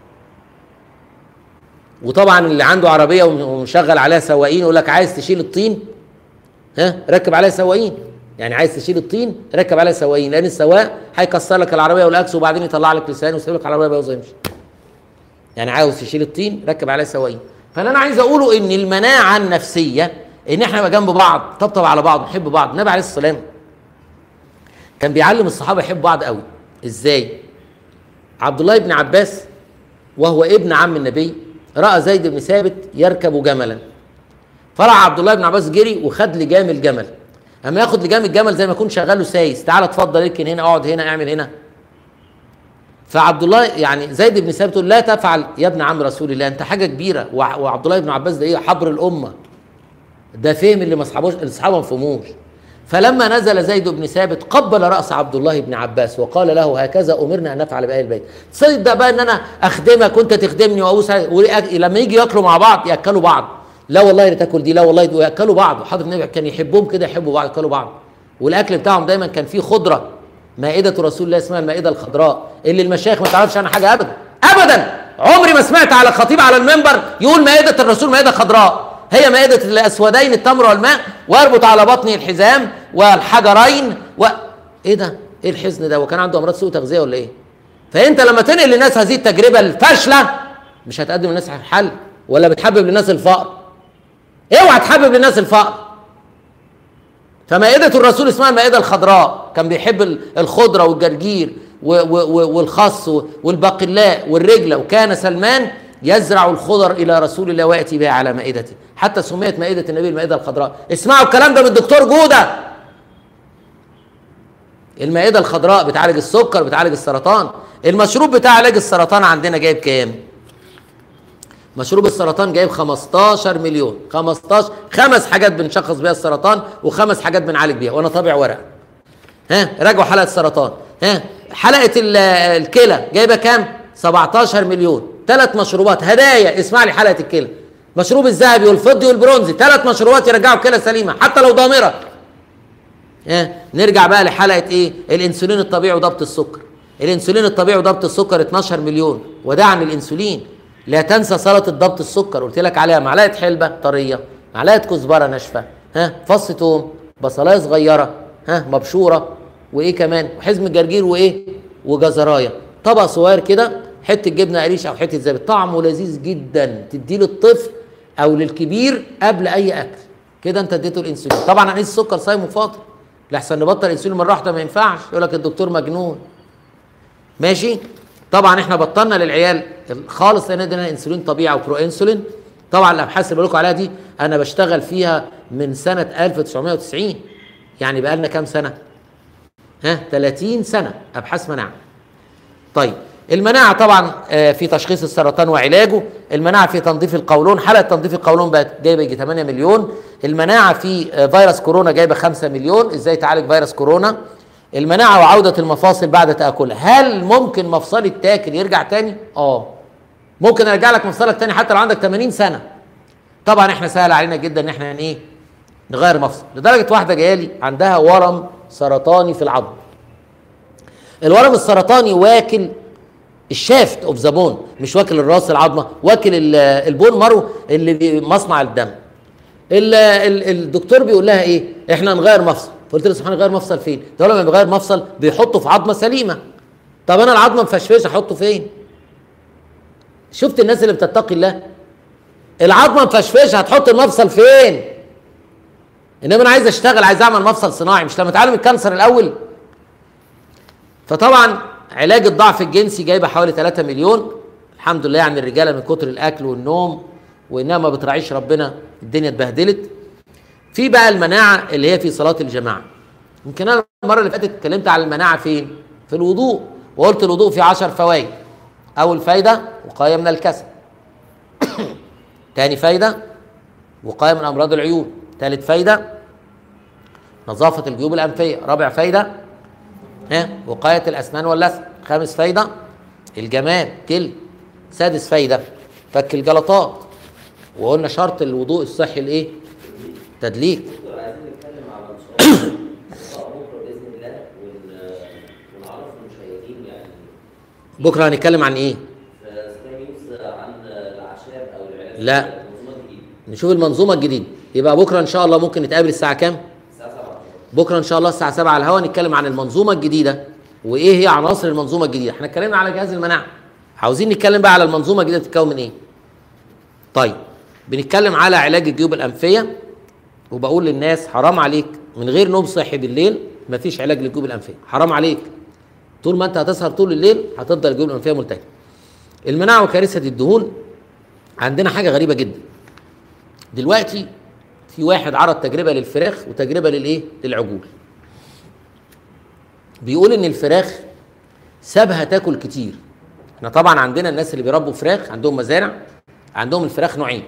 Speaker 1: وطبعا اللي عنده عربيه ومشغل عليها سواقين يقول لك عايز تشيل الطين ها ركب عليها سواقين يعني عايز تشيل الطين ركب عليها سواقين لان السواق هيكسر لك العربيه والاكس وبعدين يطلع لك لسان ويسيب لك العربيه بايظه يمشي يعني عاوز تشيل الطين ركب عليها سواقين فاللي انا عايز اقوله ان المناعه النفسيه ان احنا نبقى جنب بعض طبطب على بعض نحب بعض النبي عليه الصلاه والسلام كان بيعلم الصحابه يحبوا بعض قوي ازاي عبد الله بن عباس وهو ابن عم النبي راى زيد بن ثابت يركب جملا فرع عبد الله بن عباس جري وخد لجام الجمل اما ياخد لجام الجمل زي ما يكون شغال له سايس تعالى اتفضل اركن هنا اقعد هنا اعمل هنا فعبد الله يعني زيد بن ثابت يقول لا تفعل يا ابن عم رسول الله انت حاجه كبيره وع- وعبد الله بن عباس ده ايه حبر الامه ده فهم اللي ما اصحابوش اللي اصحابه ما فهموش فلما نزل زيد بن ثابت قبل راس عبد الله بن عباس وقال له هكذا امرنا ان نفعل باهل البيت تصدق بقى ان انا اخدمك وانت تخدمني وابوس عليك. ويأك- لما يجي ياكلوا مع بعض ياكلوا بعض لا والله اللي تاكل دي لا والله دي وياكلوا بعض وحضر النبي كان يحبهم كده يحبوا بعض ياكلوا بعض والاكل بتاعهم دايما كان فيه خضره مائده رسول الله اسمها المائده الخضراء اللي المشايخ ما تعرفش عنها حاجه ابدا ابدا عمري ما سمعت على خطيب على المنبر يقول مائده الرسول مائده خضراء هي مائدة الأسودين التمر والماء ويربط على بطنه الحزام والحجرين و... إيه ده؟ إيه الحزن ده؟ وكان عنده أمراض سوء تغذية ولا إيه؟ فأنت لما تنقل للناس هذه التجربة الفاشلة مش هتقدم للناس حل ولا بتحبب للناس الفقر اوعى تحبب للناس الفقر فمائدة الرسول اسمها المائدة الخضراء كان بيحب ال- الخضرة والجرجير و- و- و- والخس و- والباقلاء والرجلة وكان سلمان يزرع الخضر إلى رسول الله ويأتي بها على مائدته حتى سميت مائدة النبي المائدة الخضراء اسمعوا الكلام ده من الدكتور جودة المائده الخضراء بتعالج السكر بتعالج السرطان المشروب بتاع علاج السرطان عندنا جايب كام مشروب السرطان جايب 15 مليون 15 خمس حاجات بنشخص بيها السرطان وخمس حاجات بنعالج بيها وانا طابع ورقه ها راجعوا حلقه السرطان ها حلقه ال- الكلى جايبه كام 17 مليون ثلاث مشروبات هدايا اسمع لي حلقه الكلى مشروب الذهبي والفضي والبرونزي ثلاث مشروبات يرجعوا الكلى سليمه حتى لو ضامره ها نرجع بقى لحلقه ايه الانسولين الطبيعي وضبط السكر الانسولين الطبيعي وضبط السكر 12 مليون وده عن الانسولين لا تنسى سلطه ضبط السكر قلت لك عليها معلقه حلبه طريه معلقه كزبره ناشفه ها فص توم بصلايه صغيره ها مبشوره وايه كمان وحزم الجرجير وايه وجزرايه طبق صغير كده حته جبنه قريش او حته زبادي طعمه لذيذ جدا تديه للطفل او للكبير قبل اي اكل كده انت اديته الانسولين طبعا هنقيس السكر صايم وفاطر لحسن نبطل انسولين مره واحده ما ينفعش يقول لك الدكتور مجنون ماشي طبعا احنا بطلنا للعيال خالص لان ادينا انسولين طبيعي او برو انسولين طبعا الابحاث اللي بقول لكم عليها دي انا بشتغل فيها من سنه 1990 يعني بقى لنا كام سنه ها 30 سنه ابحاث مناعه طيب المناعه طبعا آه، في تشخيص السرطان وعلاجه المناعه في تنظيف القولون حلقه تنظيف القولون بقت جايبه يجي 8 مليون المناعه في آه، فيروس كورونا جايبه 5 مليون ازاي تعالج فيروس كورونا المناعه وعوده المفاصل بعد تاكلها هل ممكن مفصلي تاكل يرجع تاني اه ممكن ارجع لك مفصلك تاني حتى لو عندك 80 سنه طبعا احنا سهل علينا جدا ان احنا ايه نغير مفصل لدرجه واحده جايه لي عندها ورم سرطاني في العظم الورم السرطاني واكل الشافت اوف ذا بون مش واكل الراس العظمه واكل ال- البون مارو اللي بي- مصنع الدم ال- ال- الدكتور بيقول لها ايه احنا هنغير مفصل فقلت له سبحان هنغير مفصل فين ده لما بيغير مفصل بيحطه في عظمه سليمه طب انا العظمه مفشفشه احطه فين شفت الناس اللي بتتقي الله العظمه مفشفشه هتحط المفصل فين انما انا عايز اشتغل عايز اعمل مفصل صناعي مش لما اتعلم الكانسر الاول فطبعا علاج الضعف الجنسي جايبه حوالي 3 مليون الحمد لله يعني الرجاله من كتر الاكل والنوم وانها ما بتراعيش ربنا الدنيا اتبهدلت في بقى المناعه اللي هي في صلاه الجماعه يمكن انا المره اللي فاتت اتكلمت على المناعه فين في الوضوء وقلت الوضوء فيه 10 فوائد اول فايده وقايه من الكسل تاني فايده وقايه من امراض العيون ثالث فايده نظافه الجيوب الانفيه رابع فايده ها وقايه الاسنان واللثه خامس فايده الجمال كل سادس فايده فك الجلطات وقلنا شرط الوضوء الصحي الايه تدليك
Speaker 3: دكتور عايزين نتكلم على مشروع بكره باذن الله ون- ونعرف المشاهدين يعني
Speaker 1: بكره هنتكلم عن ايه
Speaker 3: في سكاي نيوز عن الاعشاب او العلاج
Speaker 1: لا.
Speaker 3: المنظومات الجديده
Speaker 1: نشوف المنظومه الجديده يبقى بكره ان شاء الله ممكن نتقابل الساعه كام
Speaker 3: الساعه 7
Speaker 1: بكره ان شاء الله الساعه 7 على الهواء نتكلم عن المنظومه الجديده وايه هي عناصر المنظومه الجديده احنا اتكلمنا على جهاز المناعه عاوزين نتكلم بقى على المنظومه الجديده بتتكون من ايه طيب بنتكلم على علاج الجيوب الانفيه وبقول للناس حرام عليك من غير نوم صحي بالليل مفيش علاج للجيوب الانفيه حرام عليك طول ما انت هتسهر طول الليل هتفضل الجيوب الانفيه ملتهبه المناعه وكارثه الدهون عندنا حاجه غريبه جدا دلوقتي في واحد عرض تجربه للفراخ وتجربه للايه للعجول بيقول ان الفراخ سابها تاكل كتير احنا طبعا عندنا الناس اللي بيربوا فراخ عندهم مزارع عندهم الفراخ نوعين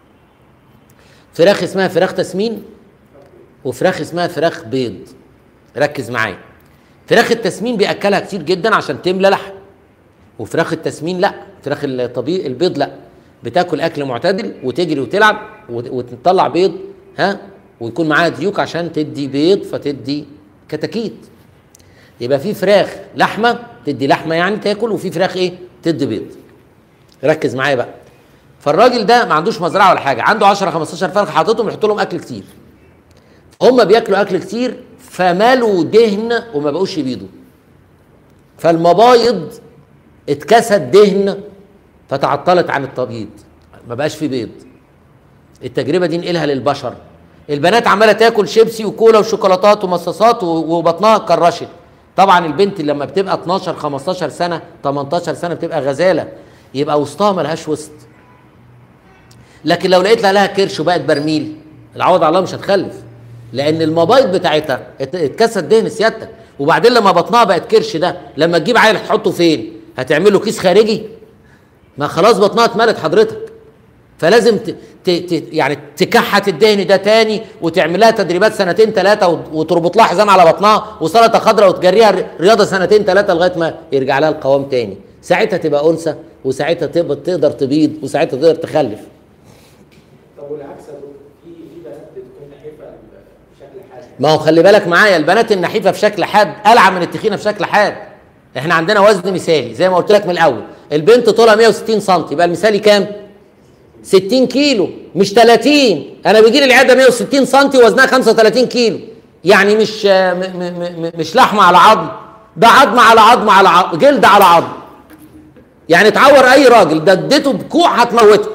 Speaker 1: فراخ اسمها فراخ تسمين وفراخ اسمها فراخ بيض ركز معايا فراخ التسمين بياكلها كتير جدا عشان تملى لحم وفراخ التسمين لا فراخ الطبيعي البيض لا بتاكل اكل معتدل وتجري وتلعب وت- وتطلع بيض ها ويكون معاها ديوك عشان تدي بيض فتدي كتاكيت يبقى في فراخ لحمه تدي لحمه يعني تاكل وفي فراخ ايه تدي بيض ركز معايا بقى فالراجل ده ما عندوش مزرعه ولا حاجه عنده 10 15 فرخه حاططهم يحط لهم اكل كتير هم بياكلوا اكل كتير فمالوا دهن وما بقوش يبيضوا فالمبايض اتكسد دهن فتعطلت عن التبييض ما بقاش في بيض التجربه دي نقلها للبشر البنات عماله تاكل شيبسي وكولا وشوكولاتات ومصاصات و- وبطنها اتكرشت طبعا البنت لما بتبقى 12 15 سنه 18 سنه بتبقى غزاله يبقى وسطها ملهاش وسط لكن لو لقيت لها لها كرش وبقت برميل العوض على الله مش هتخلف لان المبايض بتاعتها ات- اتكسر دهن سيادتك وبعدين لما بطنها بقت كرش ده لما تجيب عيل تحطه فين هتعمله كيس خارجي ما خلاص بطنها اتملت حضرتك فلازم ت... ت... ت... يعني تكحت الدهن ده تاني وتعمل لها تدريبات سنتين ثلاثه وت- وتربط لها حزام على بطنها وسلطه خضراء وتجريها ر- رياضه سنتين ثلاثه لغايه ما يرجع لها القوام تاني ساعتها تبقى انثى وساعتها تبقى تقدر تبيض وساعتها تقدر تخلف
Speaker 5: طب والعكس يا دكتور في في بنات بتكون نحيفه بشكل حاد
Speaker 1: ما هو خلي بالك معايا البنات النحيفه بشكل حاد العب من التخينه بشكل حاد احنا عندنا وزن مثالي زي ما قلت لك من الاول البنت طولها 160 سم يبقى المثالي كام 60 كيلو مش 30 انا بيجي لي العياده 160 سم وزنها 35 كيلو يعني مش م م م مش لحمه على عظم ده عظم على عظم على عظم جلد على عظم يعني تعور اي راجل ده اديته بكوع هتموته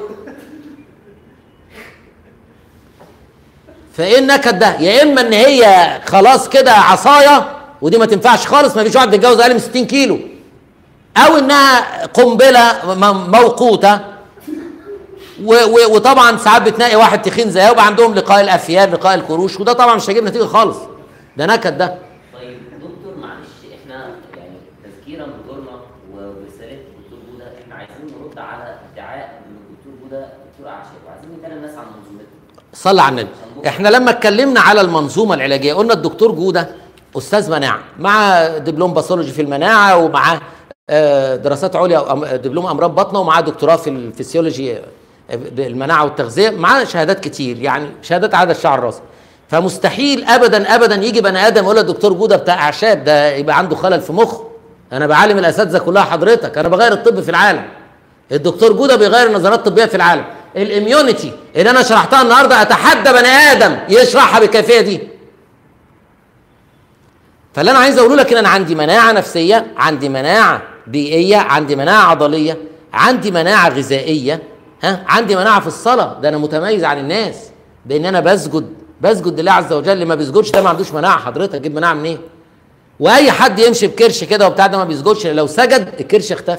Speaker 1: فايه النكد ده يا اما ان هي خلاص كده عصايه ودي ما تنفعش خالص ما فيش واحد بيتجوز اقل من 60 كيلو او انها قنبله م- موقوته و و وطبعا ساعات بتلاقي واحد تخين زيها ويبقى عندهم لقاء الافيال لقاء الكروش وده طبعا مش هيجيب نتيجه خالص ده نكد ده
Speaker 3: طيب دكتور معلش احنا يعني تذكيرا بدورنا وبرساله الدكتور بودا احنا عايزين نرد على ادعاء من الدكتور بودا دكتور اعشاب وعايزين نتكلم الناس عن منظومتنا
Speaker 1: صلى على النبي احنا لما اتكلمنا على المنظومه العلاجيه قلنا الدكتور جوده استاذ مناعه مع دبلوم باثولوجي في المناعه ومعاه آه، دراسات عليا وأم- دبلوم امراض بطنه ومعاه دكتوراه في الفسيولوجي آه، المناعه والتغذيه معاه شهادات كتير يعني شهادات عدد شعر راس فمستحيل ابدا ابدا يجي بني ادم يقول الدكتور جوده بتاع اعشاب ده يبقى عنده خلل في مخه انا بعلم الاساتذه كلها حضرتك انا بغير الطب في العالم الدكتور جوده بيغير النظريات الطبيه في العالم الاميونيتي اللي انا شرحتها النهارده اتحدى بني ادم يشرحها بالكيفيه دي فاللي انا عايز اقوله لك ان انا عندي مناعه نفسيه عندي مناعه بيئيه عندي مناعه عضليه عندي مناعه غذائيه ها عندي مناعه في الصلاه ده انا متميز عن الناس بان انا بسجد بسجد لله عز وجل اللي ما بيسجدش ده ما عندوش مناعه حضرتك جيب مناعه منين واي حد يمشي بكرش كده وبتاع ده ما بيسجدش لو سجد الكرش اختفى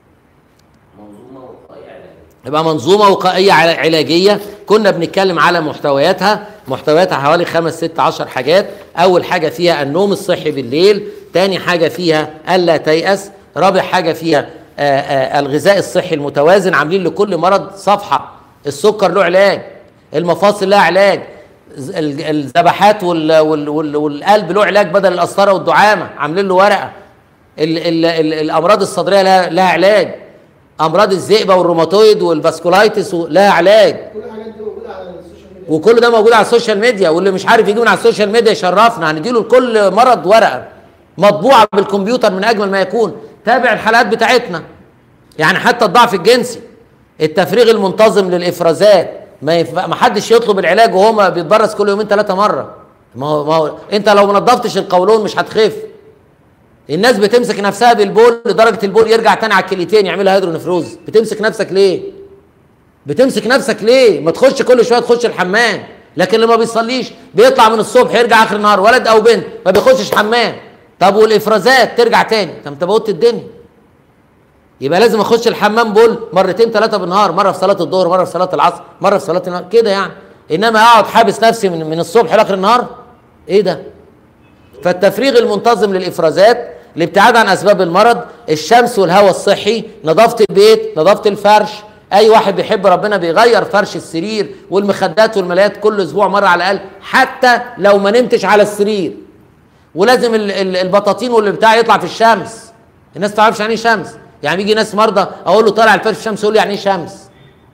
Speaker 3: منظومه وقائيه علاجيه
Speaker 1: يبقى منظومه وقائيه عل- علاجيه كنا بنتكلم على محتوياتها محتوياتها حوالي خمس ست عشر حاجات اول حاجه فيها النوم الصحي بالليل تاني حاجه فيها الا تيأس رابع حاجه فيها آآ آآ الغذاء الصحي المتوازن عاملين لكل مرض صفحه السكر له علاج المفاصل لها علاج ز- ال- الذبحات وال وال وال والقلب له علاج بدل القسطره والدعامه عاملين له ورقه ال ال ال الامراض الصدريه لها, لها علاج امراض الذئبه والروماتويد والفاسكولايتس و- لها علاج
Speaker 4: كل الحاجات دي موجوده على السوشيال ميديا
Speaker 1: وكل ده موجود على السوشيال ميديا واللي مش عارف يجيب من على السوشيال ميديا يشرفنا هنديله لكل مرض ورقه مطبوعه بالكمبيوتر من اجمل ما يكون تابع الحلقات بتاعتنا يعني حتى الضعف الجنسي التفريغ المنتظم للافرازات ما يف... ما حدش يطلب العلاج وهو ما بيتبرز كل يومين ثلاثه مره ما هو ما هو انت لو ما نضفتش القولون مش هتخف الناس بتمسك نفسها بالبول لدرجه البول يرجع تاني على الكليتين يعملها هيدرونفروز بتمسك نفسك ليه بتمسك نفسك ليه ما تخش كل شويه تخش الحمام لكن اللي ما بيصليش بيطلع من الصبح يرجع اخر النهار ولد او بنت ما بيخشش حمام طب والافرازات ترجع تاني طب انت بوظت الدنيا يبقى لازم اخش الحمام بول مرتين ثلاثه بالنهار مره في صلاه الظهر مره في صلاه العصر مره في صلاه النهار كده يعني انما اقعد حابس نفسي من, من الصبح لاخر النهار ايه ده فالتفريغ المنتظم للافرازات الابتعاد عن اسباب المرض الشمس والهواء الصحي نظافه البيت نظافه الفرش اي واحد بيحب ربنا بيغير فرش السرير والمخدات والملايات كل اسبوع مره على الاقل حتى لو ما نمتش على السرير ولازم ال- ال- البطاطين واللي بتاع يطلع في الشمس الناس تعرفش يعني ايه شمس يعني بيجي ناس مرضى اقول له طالع الفرش الشمس يقول لي يعني ايه شمس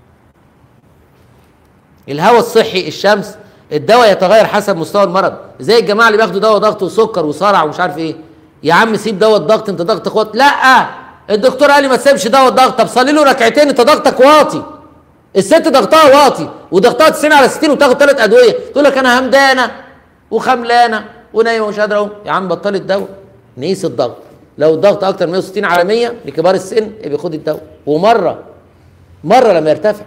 Speaker 1: الهواء الصحي الشمس الدواء يتغير حسب مستوى المرض زي الجماعه اللي بياخدوا دواء ضغط وسكر وصرع ومش عارف ايه يا عم سيب دواء الضغط انت ضغطك واطي لا الدكتور قال لي ما تسيبش دواء الضغط طب صلي له ركعتين انت ضغطك واطي الست ضغطها واطي وضغطها 90 على 60 وتاخد ثلاث ادويه تقول لك انا همدانه وخملانه ونايمه ومش قادره اقوم يا عم بطلي الدواء نقيس الضغط لو الضغط اكتر من 160 على 100 لكبار السن يبقى خد الدواء ومره مره لما يرتفع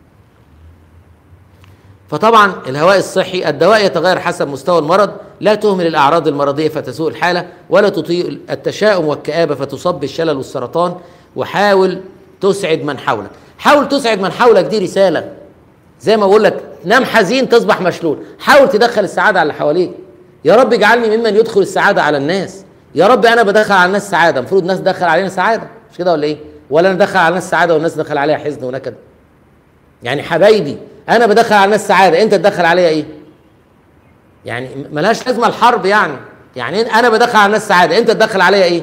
Speaker 1: فطبعا الهواء الصحي الدواء يتغير حسب مستوى المرض لا تهمل الاعراض المرضيه فتسوء الحاله ولا تطيء التشاؤم والكابه فتصاب بالشلل والسرطان وحاول تسعد من حولك حاول تسعد من حولك دي رساله زي ما بقول لك نام حزين تصبح مشلول حاول تدخل السعاده على اللي حواليك يا رب اجعلني ممن يدخل السعاده على الناس يا رب انا بدخل على الناس سعاده المفروض الناس تدخل علينا سعاده مش كده ولا ايه ولا انا ادخل على الناس سعاده والناس تدخل عليها حزن ونكد يعني حبايبي انا بدخل على الناس سعاده انت تدخل عليا ايه يعني م- ملهاش لازمه الحرب يعني يعني انا بدخل على الناس سعاده انت تدخل عليا ايه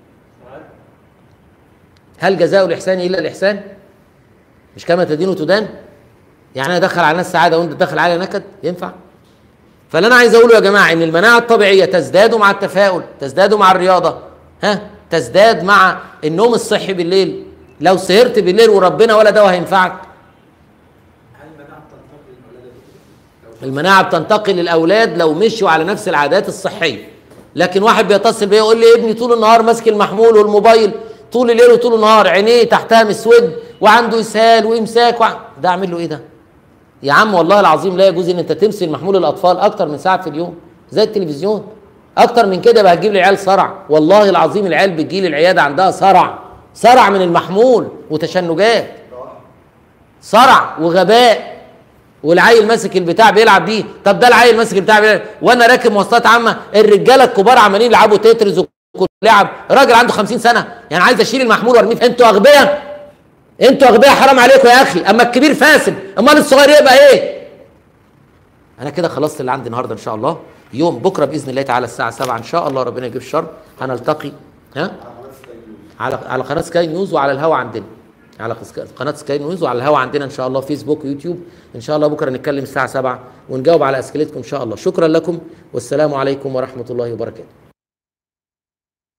Speaker 1: هل جزاء الاحسان الا الاحسان مش كما تدين تدان يعني انا ادخل على الناس سعاده وانت تدخل عليا نكد ينفع فاللي انا عايز اقوله يا جماعه ان المناعه الطبيعيه تزداد مع التفاؤل تزداد مع الرياضه ها تزداد مع النوم الصحي بالليل لو سهرت بالليل وربنا ولا دواء هينفعك
Speaker 5: هل المناعه بتنتقل للاولاد يا دكتور؟ لو
Speaker 1: المناعه بتنتقل للاولاد لو مشوا على نفس العادات الصحيه لكن واحد بيتصل بيا يقول لي ابني طول النهار ماسك المحمول والموبايل طول الليل وطول النهار عينيه تحتها مسود وعنده اسهال وامساك وع... ده اعمل له ايه ده يا عم والله العظيم لا يجوز ان انت تمسك محمول الاطفال اكتر من ساعه في اليوم زي التلفزيون اكتر من كده بقى هتجيب لي عيال صرع والله العظيم العيال بتجي لي العياده عندها صرع صرع من المحمول وتشنجات صرع وغباء والعيل ماسك البتاع بيلعب بيه طب ده العيل ماسك البتاع بيلعب وانا راكب مواصلات عامه الرجاله الكبار عمالين يلعبوا تترز لعب راجل عنده 50 سنه يعني عايز اشيل المحمول وارميه في- انتوا اغبياء انتوا اغبياء حرام عليكم يا اخي اما الكبير فاسد امال الصغير يبقى ايه انا كده خلصت اللي عندي النهارده ان شاء الله يوم بكره باذن الله تعالى الساعه 7 ان شاء الله ربنا يجيب الشر هنلتقي ها على على قناه سكاي نيوز وعلى الهوا عندنا على قس- قناه سكاي نيوز وعلى الهوا عندنا ان شاء الله فيسبوك ويوتيوب ان شاء الله بكره نتكلم الساعه 7 ونجاوب على اسئلتكم ان شاء الله شكرا لكم والسلام عليكم ورحمه الله وبركاته